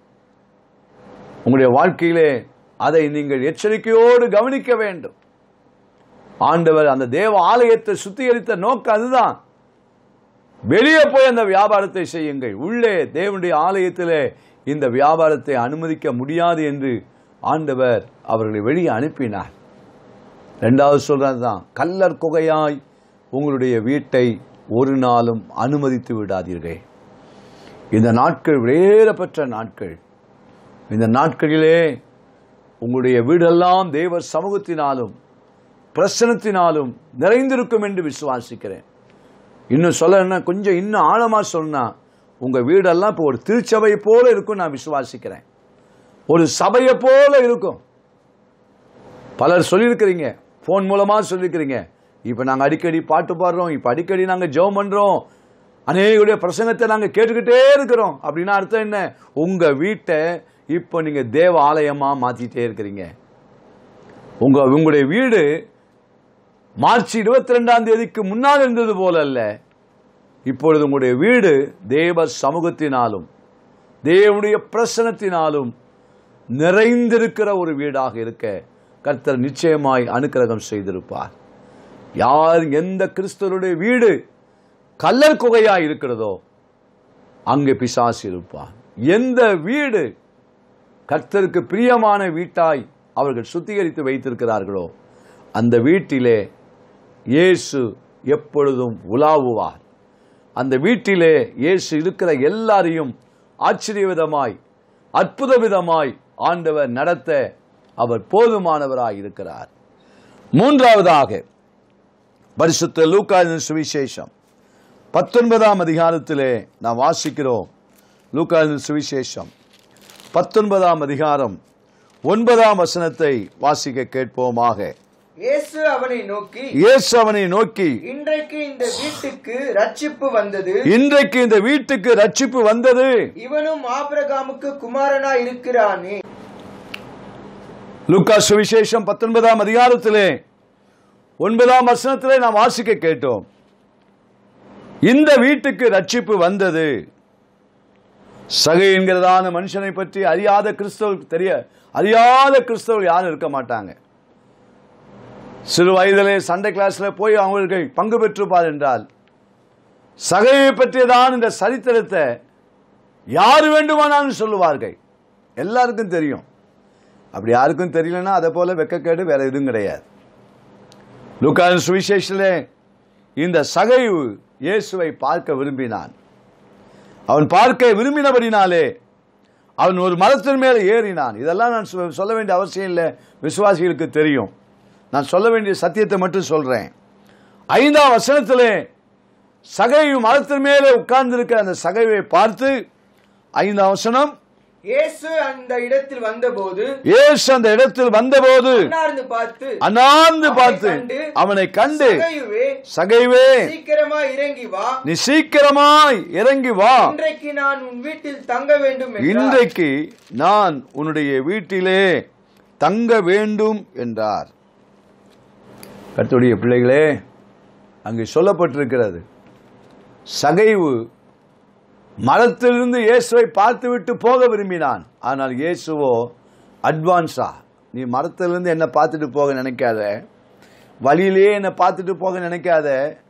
உங்களுடைய வாழ்க்கையிலே அதை நீங்கள் எச்சரிக்கையோடு கவனிக்க வேண்டும் ஆண்டவர் அந்த தேவ ஆலயத்தை சுத்திகரித்த நோக்கம் அதுதான் வெளியே போய் அந்த வியாபாரத்தை செய்யுங்கள் உள்ளே தேவனுடைய ஆலயத்திலே இந்த வியாபாரத்தை அனுமதிக்க முடியாது என்று ஆண்டவர் அவர்களை வெளியே அனுப்பினார் ரெண்டாவது சொல்றது தான் கல்லர் குகையாய் உங்களுடைய வீட்டை ஒரு நாளும் அனுமதித்து விடாதீர்கள் இந்த நாட்கள் வேறப்பட்ட நாட்கள் இந்த நாட்களிலே உங்களுடைய வீடெல்லாம் தேவர் சமூகத்தினாலும் பிரசனத்தினாலும் நிறைந்திருக்கும் என்று விசுவாசிக்கிறேன் இன்னும் சொல்ல கொஞ்சம் இன்னும் ஆழமா சொன்னா உங்க வீடெல்லாம் இப்போ ஒரு திருச்சபை போல இருக்கும் நான் விசுவாசிக்கிறேன் ஒரு சபையை போல இருக்கும் பலர் சொல்லியிருக்கிறீங்க ஃபோன் மூலமா சொல்லியிருக்கிறீங்க இப்போ நாங்கள் அடிக்கடி பாட்டு பாடுறோம் இப்போ அடிக்கடி நாங்கள் ஜெபம் பண்றோம் அநேகருடைய பிரசங்கத்தை நாங்கள் கேட்டுக்கிட்டே இருக்கிறோம் அப்படின்னா அர்த்தம் என்ன உங்க வீட்டை இப்போ நீங்க தேவ ஆலயமா மாத்திட்டே இருக்கிறீங்க உங்க உங்களுடைய வீடு மார்ச் இருபத்தி ரெண்டாம் தேதிக்கு முன்னால் இருந்தது போல அல்ல இப்பொழுது உங்களுடைய வீடு தேவ சமூகத்தினாலும் தேவனுடைய பிரசனத்தினாலும் நிறைந்திருக்கிற ஒரு வீடாக இருக்க கர்த்தர் நிச்சயமாய் அனுக்கிரகம் செய்திருப்பார் யார் எந்த கிறிஸ்தவருடைய வீடு கல்லர் குகையா இருக்கிறதோ அங்கே பிசாசு இருப்பார் எந்த வீடு கர்த்தருக்கு பிரியமான வீட்டாய் அவர்கள் சுத்திகரித்து வைத்திருக்கிறார்களோ அந்த வீட்டிலே இயேசு எப்பொழுதும் உலாவுவார் அந்த வீட்டிலே இயேசு இருக்கிற எல்லாரையும் ஆச்சரியவிதமாய் அற்புத விதமாய் ஆண்டவர் நடத்த அவர் போதுமானவராய் இருக்கிறார் மூன்றாவதாக பரிசுத்த லூக்காவின் சுவிசேஷம் பத்தொன்பதாம் அதிகாரத்திலே நாம் வாசிக்கிறோம் லூக்காவின் சுவிசேஷம் பத்தொன்பதாம் அதிகாரம் ஒன்பதாம் வசனத்தை வாசிக்க கேட்போமாக இயேசு அவனை நோக்கி இயேசு அவனை நோக்கி இன்றைக்கு இந்த வீட்டுக்கு ரட்சிப்பு வந்தது இன்றைக்கு இந்த வீட்டுக்கு ரட்சிப்பு வந்தது இவனும் ஆபிரகாமுக்கு குமாரனா இருக்கிறானே லூக்கா சுவிசேஷம் பத்தொன்பதாம் அதிகாரத்திலே ஒன்பதாம் வசனத்திலே நாம் வாசிக்க கேட்டோம் இந்த வீட்டுக்கு ரட்சிப்பு வந்தது சகை என்கிறதான மனுஷனை பற்றி அறியாத கிறிஸ்தவர்களுக்கு தெரிய அறியாத கிறிஸ்தவர்கள் யாரும் இருக்க மாட்டாங்க சிறு வயதிலே சண்டை கிளாஸ்ல போய் அவங்களுக்கு பங்கு பெற்றிருப்பார் என்றால் சகையை பற்றியதான் இந்த சரித்திரத்தை யார் வேண்டுமானாலும் சொல்லுவார்கள் எல்லாருக்கும் தெரியும் அப்படி யாருக்கும் தெரியலன்னா அதை போல வெக்கக்கேடு வேற எதுவும் கிடையாது லூக்காவின் சுவிசேஷத்திலே இந்த சகைவு இயேசுவை பார்க்க விரும்பினான் அவன் பார்க்க விரும்பினபடினாலே அவன் ஒரு மரத்தின் மேலே ஏறினான் இதெல்லாம் நான் சொ- சொல்ல வேண்டிய அவசியம் இல்லை விசுவாசிகளுக்கு தெரியும் நான் சொல்ல வேண்டிய சத்தியத்தை மட்டும் சொல்றேன் ஐந்தாம் வசனத்திலே சகைவு மரத்தின் மேலே உட்கார்ந்திருக்கிற அந்த சகைவை பார்த்து ஐந்தாம் வசனம் இயேசு அந்த இடத்தில் வந்தபோது இயேசு அந்த இடத்தில் வந்தபோது அன்னார்ந்து பார்த்து அண்ணாந்து அவனை பார்த்து கண்டு, அவனை கண்டு சகையுவே சகைவே சீக்கிரமா இறங்கி வா நீ சீக்கிரமாய் இறங்கி வா இன்றைக்கு நான் உன் வீட்டில் தங்க வேண்டும் என்றார். இன்றைக்கு நான் உன்னுடைய வீட்டிலே தங்க வேண்டும் என்றார் கர்த்தருடைய பிள்ளைகளே அங்கே சொல்லப்பட்டிருக்கிறது சகைவு மரத்திலிருந்து இயேசுவை பார்த்துவிட்டு போக விரும்பினான் ஆனால் இயேசுவோ அட்வான்ஸா நீ மரத்திலிருந்து என்னை பார்த்துட்டு போக நினைக்காத வழியிலேயே என்னை பார்த்துட்டு போக நினைக்காத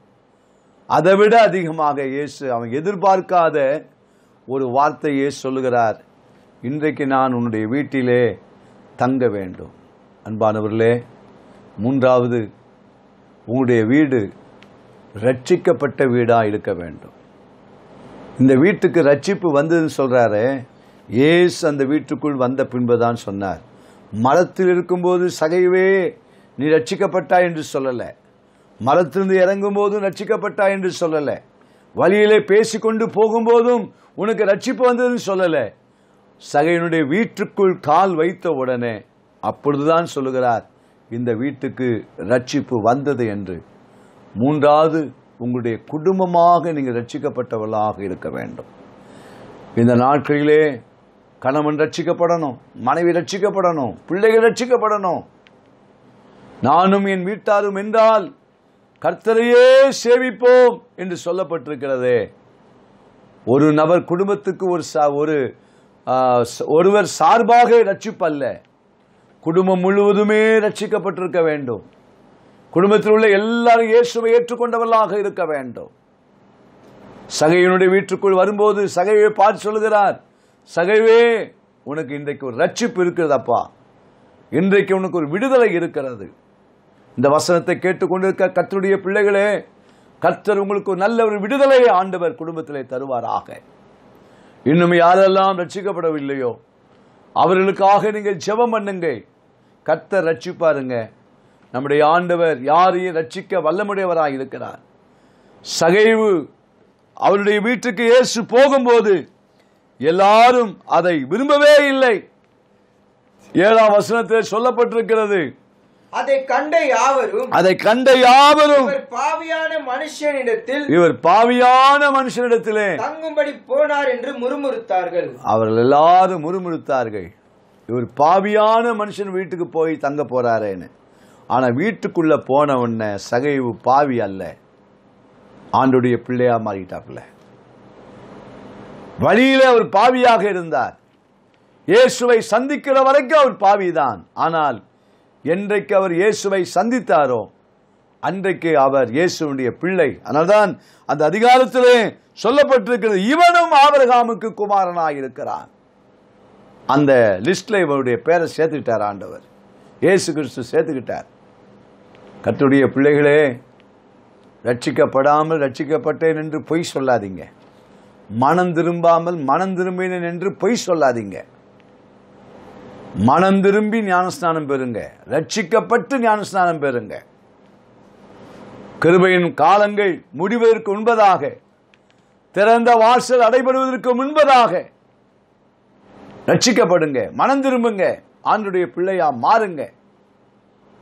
அதை விட அதிகமாக இயேசு அவன் எதிர்பார்க்காத ஒரு வார்த்தை இயேசு சொல்லுகிறார் இன்றைக்கு நான் உன்னுடைய வீட்டிலே தங்க வேண்டும் அன்பானவர்களே மூன்றாவது உங்களுடைய வீடு ரட்சிக்கப்பட்ட வீடாக இருக்க வேண்டும் இந்த வீட்டுக்கு ரட்சிப்பு வந்ததுன்னு சொல்றாரு ஏசு அந்த வீட்டுக்குள் வந்த பின்புதான் சொன்னார் மரத்தில் இருக்கும்போது சகைவே நீ ரட்சிக்கப்பட்டாய் என்று சொல்லலை மரத்திலிருந்து இறங்கும் போதும் ரட்சிக்கப்பட்டாய் என்று சொல்லலை வழியிலே பேசிக்கொண்டு போகும்போதும் உனக்கு ரட்சிப்பு வந்ததுன்னு சொல்லலை சகையினுடைய வீட்டுக்குள் கால் வைத்த உடனே அப்பொழுதுதான் சொல்லுகிறார் இந்த வீட்டுக்கு ரட்சிப்பு வந்தது என்று மூன்றாவது உங்களுடைய குடும்பமாக நீங்கள் ரட்சிக்கப்பட்டவர்களாக இருக்க வேண்டும் இந்த நாட்களிலே கணவன் ரட்சிக்கப்படணும் மனைவி ரட்சிக்கப்படணும் பிள்ளைகள் ரட்சிக்கப்படணும் நானும் என் வீட்டாரும் என்றால் கர்த்தரையே சேவிப்போம் என்று சொல்லப்பட்டிருக்கிறதே ஒரு நபர் குடும்பத்துக்கு ஒரு சா- ஒரு ஆ, ச- ஒருவர் சார்பாக ரட்சிப்பல்ல குடும்பம் முழுவதுமே ரட்சிக்கப்பட்டிருக்க வேண்டும் குடும்பத்தில் உள்ள எல்லாரும் இயேசுவை ஏற்றுக்கொண்டவர்களாக இருக்க வேண்டும் சகையினுடைய வீட்டுக்குள் வரும்போது சகைவை பார்த்து சொல்லுகிறார் சகைவே உனக்கு இன்றைக்கு ஒரு ரட்சிப்பு இருக்கிறதப்பா இன்றைக்கு உனக்கு ஒரு விடுதலை இருக்கிறது இந்த வசனத்தை கேட்டுக்கொண்டிருக்க கர்த்தருடைய பிள்ளைகளே கர்த்தர் உங்களுக்கு ஒரு நல்ல ஒரு விடுதலையை ஆண்டவர் குடும்பத்திலே தருவாராக இன்னும் யாரெல்லாம் ரட்சிக்கப்படவில்லையோ அவர்களுக்காக நீங்கள் ஜெபம் பண்ணுங்க கர்த்தர் ரட்சிப்பாருங்க நம்முடைய ஆண்டவர் யாரையும் ரட்சிக்க வல்லமுடையவராக இருக்கிறார் சகைவு அவருடைய வீட்டுக்கு இயேசு போகும்போது எல்லாரும் அதை விரும்பவே இல்லை ஏழாம் வசனத்தில் சொல்லப்பட்டிருக்கிறது அதை கண்ட யாவரும் அதை கண்ட யாவரும் இவர் பாவியான மனுஷனிடத்தில் இவர் பாவியான மனுஷனிடத்திலே தங்கும்படி போனார் என்று முறுமுறுத்தார்கள் அவர்கள் எல்லாரும் முறுமுறுத்தார்கள் இவர் பாவியான மனுஷன் வீட்டுக்கு போய் தங்க போறாரேன்னு ஆனா வீட்டுக்குள்ள போன உடனே சகைவு பாவி அல்ல ஆண்டுடைய பிள்ளையா மாறிட்டாப்புல வழியிலே அவர் பாவியாக இருந்தார் இயேசுவை சந்திக்கிற வரைக்கும் அவர் பாவிதான் ஆனால் என்றைக்கு அவர் இயேசுவை சந்தித்தாரோ அன்றைக்கு அவர் இயேசுடைய பிள்ளை அதனால்தான் அந்த அதிகாரத்திலே சொல்லப்பட்டிருக்கிறது இவனும் ஆபிரகாமுக்கு குமாரனாய் இருக்கிறான் அந்த லிஸ்ட்ல இவருடைய பேரை சேர்த்துக்கிட்டார் ஆண்டவர் இயேசு கிறிஸ்து சேர்த்துக்கிட்டார் கர்த்தருடைய பிள்ளைகளே ரட்சிக்கப்படாமல் ரட்சிக்கப்பட்டேன் என்று பொய் சொல்லாதீங்க மனம் திரும்பாமல் மனம் திரும்பினேன் என்று பொய் சொல்லாதீங்க மனம் திரும்பி ஞானஸ்நானம் பெறுங்க ரட்சிக்கப்பட்டு ஞானஸ்நானம் பெறுங்க கிருபையின் காலங்கள் முடிவதற்கு முன்பதாக திறந்த வாசல் அடைபடுவதற்கு முன்பதாக ரட்சிக்கப்படுங்க மனம் திரும்புங்க ஆண்டுடைய பிள்ளையா மாறுங்க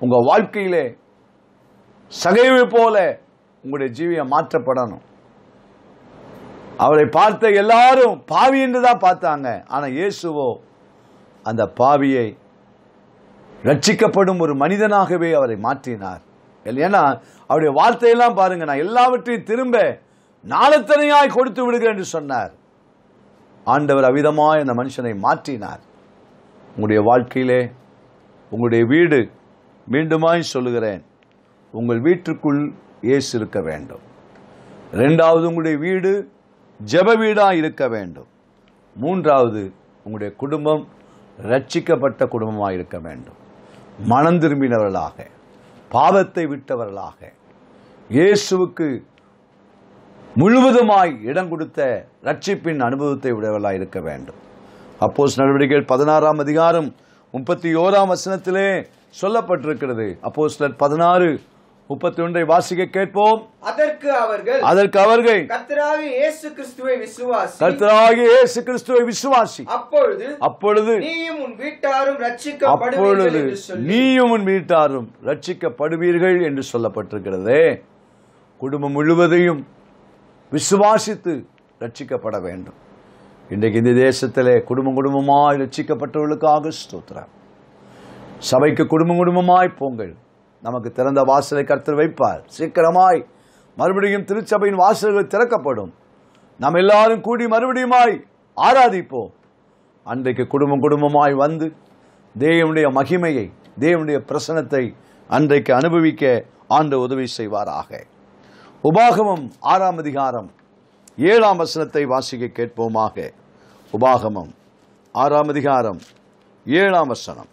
உங்க வாழ்க்கையிலே சகைவை போல உங்களுடைய ஜீவியம் மாற்றப்படணும் அவரை பார்த்த எல்லாரும் பாவி என்று தான் பார்த்தாங்க ஆனா இயேசுவோ அந்த பாவியை ரட்சிக்கப்படும் ஒரு மனிதனாகவே அவரை மாற்றினார் ஏன்னா அவருடைய வார்த்தையெல்லாம் பாருங்க நான் எல்லாவற்றையும் திரும்ப நாளத்தனையாய் கொடுத்து விடுகிறேன் என்று சொன்னார் ஆண்டவர் அவிதமாய் அந்த மனுஷனை மாற்றினார் உங்களுடைய வாழ்க்கையிலே உங்களுடைய வீடு மீண்டுமாய் சொல்லுகிறேன் உங்கள் வீட்டுக்குள் இயேசு இருக்க வேண்டும் ரெண்டாவது உங்களுடைய வீடு ஜெப வீடாக இருக்க வேண்டும் மூன்றாவது உங்களுடைய குடும்பம் ரட்சிக்கப்பட்ட குடும்பமாக இருக்க வேண்டும் மனம் திரும்பினவர்களாக பாவத்தை விட்டவர்களாக இயேசுவுக்கு முழுவதுமாய் இடம் கொடுத்த ரட்சிப்பின் அனுபவத்தை உடையவர்களாக இருக்க வேண்டும் அப்போஸ் நடவடிக்கைகள் பதினாறாம் அதிகாரம் முப்பத்தி ஓராம் வசனத்திலே சொல்லப்பட்டிருக்கிறது அப்போஸ் பதினாறு முப்பத்தி ஒன்றை வாசிக்க கேட்போம் அதற்கு அவர்கள் அதற்கு அவர்கள் கர்த்தராகிய இயேசு கிறிஸ்துவை விசுவாசி கர்த்தராகிய இயேசு கிறிஸ்துவை விசுவாசி அப்பொழுது அப்பொழுது நீயும் உன் வீட்டாரும் ரட்சிக்கப்படுவீர்கள் அப்பொழுது என்று சொல்லி நீயும் உன் வீட்டாரும் ரட்சிக்கப்படுவீர்கள் என்று சொல்லப்பட்டிருக்கிறதே குடும்பம் முழுவதையும் விசுவாசித்து ரட்சிக்கப்பட வேண்டும் இன்றைக்கு இந்த தேசத்திலே குடும்பம் குடும்பமாய் ரட்சிக்கப்பட்டவர்களுக்காக ஸ்தோத்திரம் சபைக்கு குடும்பம் குடும்பமாய் போங்கள் நமக்கு திறந்த வாசலை கர்த்தர் வைப்பார் சீக்கிரமாய் மறுபடியும் திருச்சபையின் வாசல்கள் திறக்கப்படும் நாம் எல்லாரும் கூடி மறுபடியுமாய் ஆராதிப்போம் அன்றைக்கு குடும்பம் குடும்பமாய் வந்து தேவனுடைய மகிமையை தேவனுடைய பிரசனத்தை அன்றைக்கு அனுபவிக்க ஆண்டு உதவி செய்வாராக உபாகமம் ஆறாம் அதிகாரம் ஏழாம் வசனத்தை வாசிக்க கேட்போமாக உபாகமம் ஆறாம் அதிகாரம் ஏழாம் வசனம்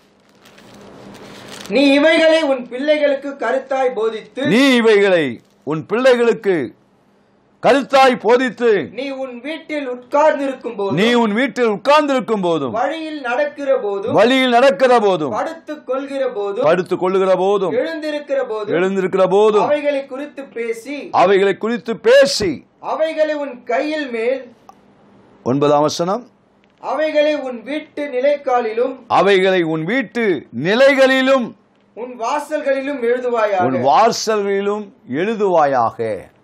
நீ இவைகளை உன் பிள்ளைகளுக்கு கருத்தாய் போதித்து நீ இவைகளை உன் பிள்ளைகளுக்கு கருத்தாய் போதித்து நீ உன் வீட்டில் உட்கார்ந்திருக்கும் போது நீ உன் வீட்டில் உட்கார்ந்திருக்கும் போதும் வழியில் நடக்கிற போதும் வழியில் நடக்கிற போதும் படுத்துக் கொள்கிற போதும் படுத்துக் கொள்ளுகிற போதும் எழுந்திருக்கிற போதும் எழுந்திருக்கிற போதும் அவைகளை குறித்து பேசி அவைகளை குறித்து பேசி அவைகளை உன் கையில் மேல் ஒன்பதாம் வசனம் அவைகளை உன் வீட்டு நிலைக்காலிலும் அவைகளை உன் வீட்டு நிலைகளிலும் உன் வாசல்களிலும் எழுதுவாயாக உன் வாசல்களிலும் எழுதுவாயாக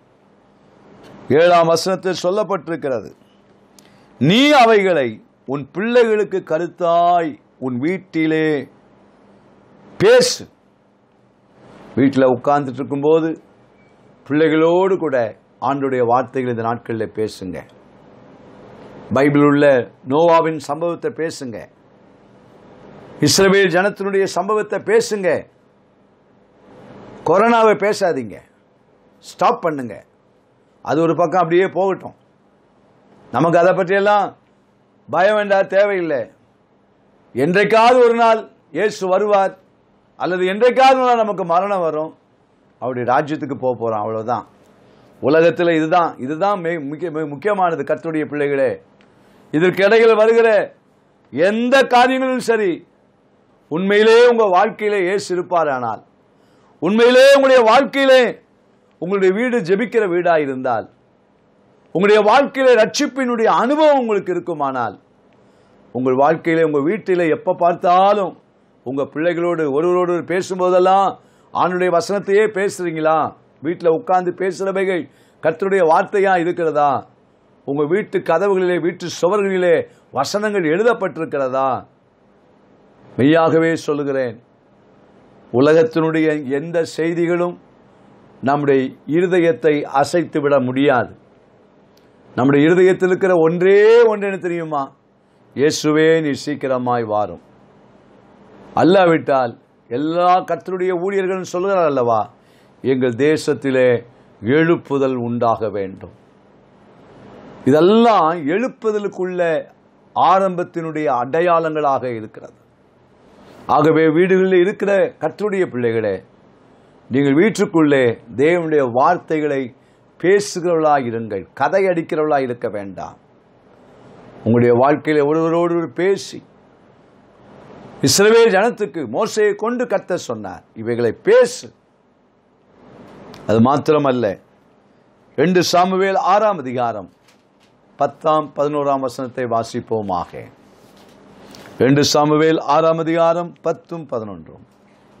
ஏழாம் வசனத்தில் சொல்லப்பட்டிருக்கிறது நீ அவைகளை உன் பிள்ளைகளுக்கு கருத்தாய் உன் வீட்டிலே பேசு வீட்டில் உட்கார்ந்துட்டு இருக்கும்போது பிள்ளைகளோடு கூட ஆண்டுடைய வார்த்தைகள் இந்த நாட்களில் பேசுங்க பைபிள் உள்ள நோவாவின் சம்பவத்தை பேசுங்க இஸ்ரவேல் ஜனத்தினுடைய சம்பவத்தை பேசுங்க கொரோனாவை பேசாதீங்க ஸ்டாப் பண்ணுங்க அது ஒரு பக்கம் அப்படியே போகட்டும் நமக்கு அதை பற்றியெல்லாம் பயம் வேண்டாம் தேவையில்லை என்றைக்காவது ஒரு நாள் இயேசு வருவார் அல்லது என்றைக்காவது ஒரு நாள் நமக்கு மரணம் வரும் அவருடைய ராஜ்யத்துக்கு போக போகிறோம் அவ்வளவுதான் உலகத்தில் இதுதான் இதுதான் மே- முக்கிய மிக முக்கியமானது கர்த்தருடைய பிள்ளைகளே இதற்கு இடையில் வருகிற எந்த காரியங்களும் சரி உண்மையிலே உங்க வாழ்க்கையிலே இயேசு இருப்பாரானால் உண்மையிலே உங்களுடைய வாழ்க்கையிலே உங்களுடைய வீடு ஜெபிக்கிற வீடா இருந்தால் உங்களுடைய வாழ்க்கையிலே ரட்சிப்பினுடைய அனுபவம் உங்களுக்கு இருக்குமானால் உங்கள் வாழ்க்கையிலே உங்க வீட்டிலே எப்ப பார்த்தாலும் உங்க பிள்ளைகளோடு ஒருவரோடு பேசும்போதெல்லாம் ஆணுடைய வசனத்தையே பேசுறீங்களா வீட்டில் உட்கார்ந்து பேசுறவைகள் கர்த்தருடைய வார்த்தையா இருக்கிறதா உங்க வீட்டு கதவுகளிலே வீட்டு சுவர்களிலே வசனங்கள் எழுதப்பட்டிருக்கிறதா மெய்யாகவே சொல்லுகிறேன் உலகத்தினுடைய எந்த செய்திகளும் நம்முடைய இருதயத்தை அசைத்து விட முடியாது நம்முடைய இருதயத்தில் இருக்கிற ஒன்றே ஒன்று என்ன தெரியுமா இயேசுவே நீ சீக்கிரமாய் வாரும் அல்லாவிட்டால் எல்லா கர்த்தருடைய ஊழியர்களும் சொல்கிறார் அல்லவா எங்கள் தேசத்திலே எழுப்புதல் உண்டாக வேண்டும் இதெல்லாம் எழுப்புதலுக்குள்ள ஆரம்பத்தினுடைய அடையாளங்களாக இருக்கிறது ஆகவே வீடுகளில் இருக்கிற கர்த்தருடைய பிள்ளைகளே நீங்கள் வீட்டுக்குள்ளே தேவனுடைய வார்த்தைகளை பேசுகிறவர்களாக இருங்கள் கதை அடிக்கிறவர்களாக இருக்க வேண்டாம் உங்களுடைய வாழ்க்கையில ஒருவரோடு ஒருவர் பேசி இஸ்ரவேல் ஜனத்துக்கு மோசையை கொண்டு கத்த சொன்னார் இவைகளை பேசு அது மாத்திரமல்ல ரெண்டு சாமுவேல் ஆறாம் அதிகாரம் பத்தாம் பதினோராம் வசனத்தை வாசிப்போமாக ரெண்டு சாமுவேல் ஆறாம் அதிகாரம் பத்தும் பதினொன்றும்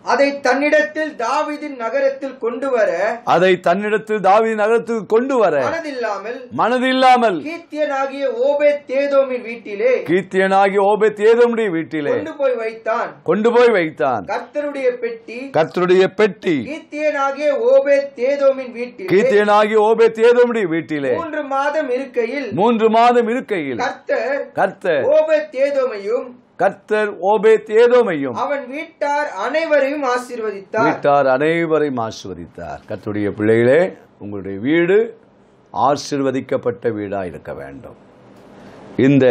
அதை தன்னிடத்தில் தாவீதின் நகரத்தில் கொண்டு வர அதை தன்னிடத்தில் தாவீது நகரத்துக்கு கொண்டு வர மனதில்லாமல் மனதில்லாமல் கீத்தியனாகிய ஓபேத் தேதோமின் வீட்டிலே கீர்த்தியனாகி ஓபேத் ஏதோமுடைய வீட்டிலே கொண்டு போய் வைத்தான் கொண்டு போய் வைத்தான் கர்த்தருடைய பெட்டி கர்த்தருடைய பெட்டி கீத்தியனாகிய ஓபேத் தேதோமின் வீட்டிலே கீர்த்தியனாகி ஓபேத் ஏதோமுடைய வீட்டிலே மூன்று மாதம் இருக்கையில் மூன்று மாதம் இருக்கையில் கர்த்தர் கர்த்தர் ஓபேத் தேதோமையும் கர்த்தர் ஓபேத் ஏதோமையும் அவன் வீட்டார் அனைவரையும் ஆசீர்வதித்தார் வீட்டார் அனைவரையும் ஆசிர்வதித்தார் கர்த்தருடைய பிள்ளைகளே உங்களுடைய வீடு ஆசிர்வதிக்கப்பட்ட வீடாக இருக்க வேண்டும் இந்த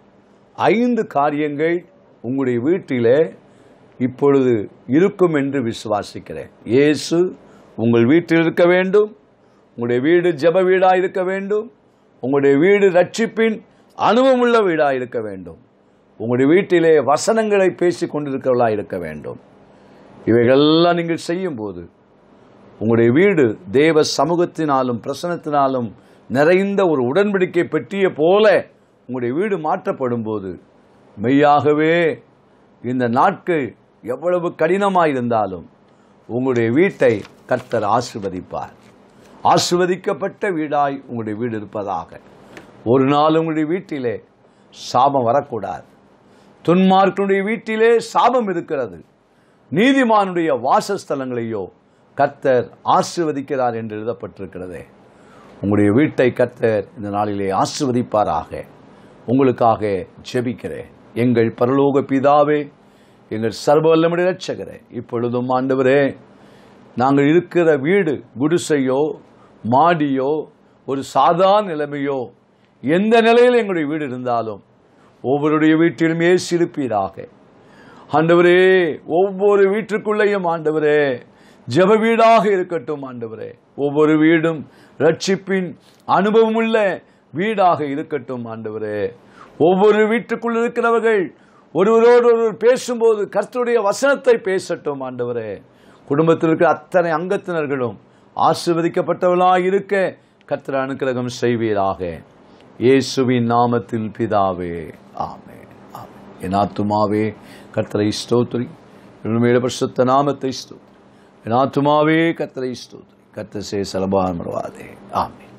ஐந்து காரியங்கள் உங்களுடைய வீட்டிலே இப்பொழுது இருக்கும் என்று விசுவாசிக்கிறேன் இயேசு உங்கள் வீட்டில் இருக்க வேண்டும் உங்களுடைய வீடு ஜெப வீடாக இருக்க வேண்டும் உங்களுடைய வீடு ரட்சிப்பின் அனுபவமுள்ள வீடாக இருக்க வேண்டும் உங்களுடைய வீட்டிலே வசனங்களை பேசிக் கொண்டிருக்கிறவர்களாக இருக்க வேண்டும் இவைகளெல்லாம் நீங்கள் செய்யும்போது உங்களுடைய வீடு தேவ சமூகத்தினாலும் பிரசனத்தினாலும் நிறைந்த ஒரு உடன்படிக்கை பெட்டிய போல உங்களுடைய வீடு மாற்றப்படும் போது மெய்யாகவே இந்த நாட்கள் எவ்வளவு கடினமாயிருந்தாலும் உங்களுடைய வீட்டை கர்த்தர் ஆசிர்வதிப்பார் ஆசிர்வதிக்கப்பட்ட வீடாய் உங்களுடைய வீடு இருப்பதாக ஒரு நாள் உங்களுடைய வீட்டிலே சாபம் வரக்கூடாது துன்மார்க்கனுடைய வீட்டிலே சாபம் இருக்கிறது நீதிமானுடைய வாசஸ்தலங்களையோ கர்த்தர் ஆசிர்வதிக்கிறார் என்று எழுதப்பட்டிருக்கிறதே உங்களுடைய வீட்டை கர்த்தர் இந்த நாளிலே ஆசிர்வதிப்பாராக உங்களுக்காக ஜெபிக்கிறேன் எங்கள் பரலோக பிதாவே எங்கள் சர்வவல்லமுடைய ரட்சகரே இப்பொழுதும் ஆண்டவரே நாங்கள் இருக்கிற வீடு குடிசையோ மாடியோ ஒரு சாதாரண நிலைமையோ எந்த நிலையில் எங்களுடைய வீடு இருந்தாலும் ஒவ்வொருடைய வீட்டிலும் ஏசி இருப்பீராக ஆண்டவரே ஒவ்வொரு வீட்டுக்குள்ளேயும் ஆண்டவரே ஜெப வீடாக இருக்கட்டும் ஆண்டவரே ஒவ்வொரு வீடும் ரட்சிப்பின் அனுபவமுள்ள வீடாக இருக்கட்டும் ஆண்டவரே ஒவ்வொரு வீட்டுக்குள் இருக்கிறவர்கள் ஒருவரோடு ஒருவர் பேசும்போது கர்த்தருடைய வசனத்தை பேசட்டும் ஆண்டவரே குடும்பத்தில் இருக்கிற அத்தனை அங்கத்தினர்களும் ஆசீர்வதிக்கப்பட்டவர்களாக இருக்க கர்த்தர் அனுக்கிரகம் செய்வீராக இயேசுவின் நாமத்தில் பிதாவே ஆமே ஆமே என் ஆத்துமாவே கர்த்தரை ஸ்தோத்ரி உண்மையில பரிசுத்த நாமத்தை ஸ்தோத்ரி என் ஆத்துமாவே கர்த்தரை ஸ்தோத்ரி கர்த்தர் சே சலபான் ஆமே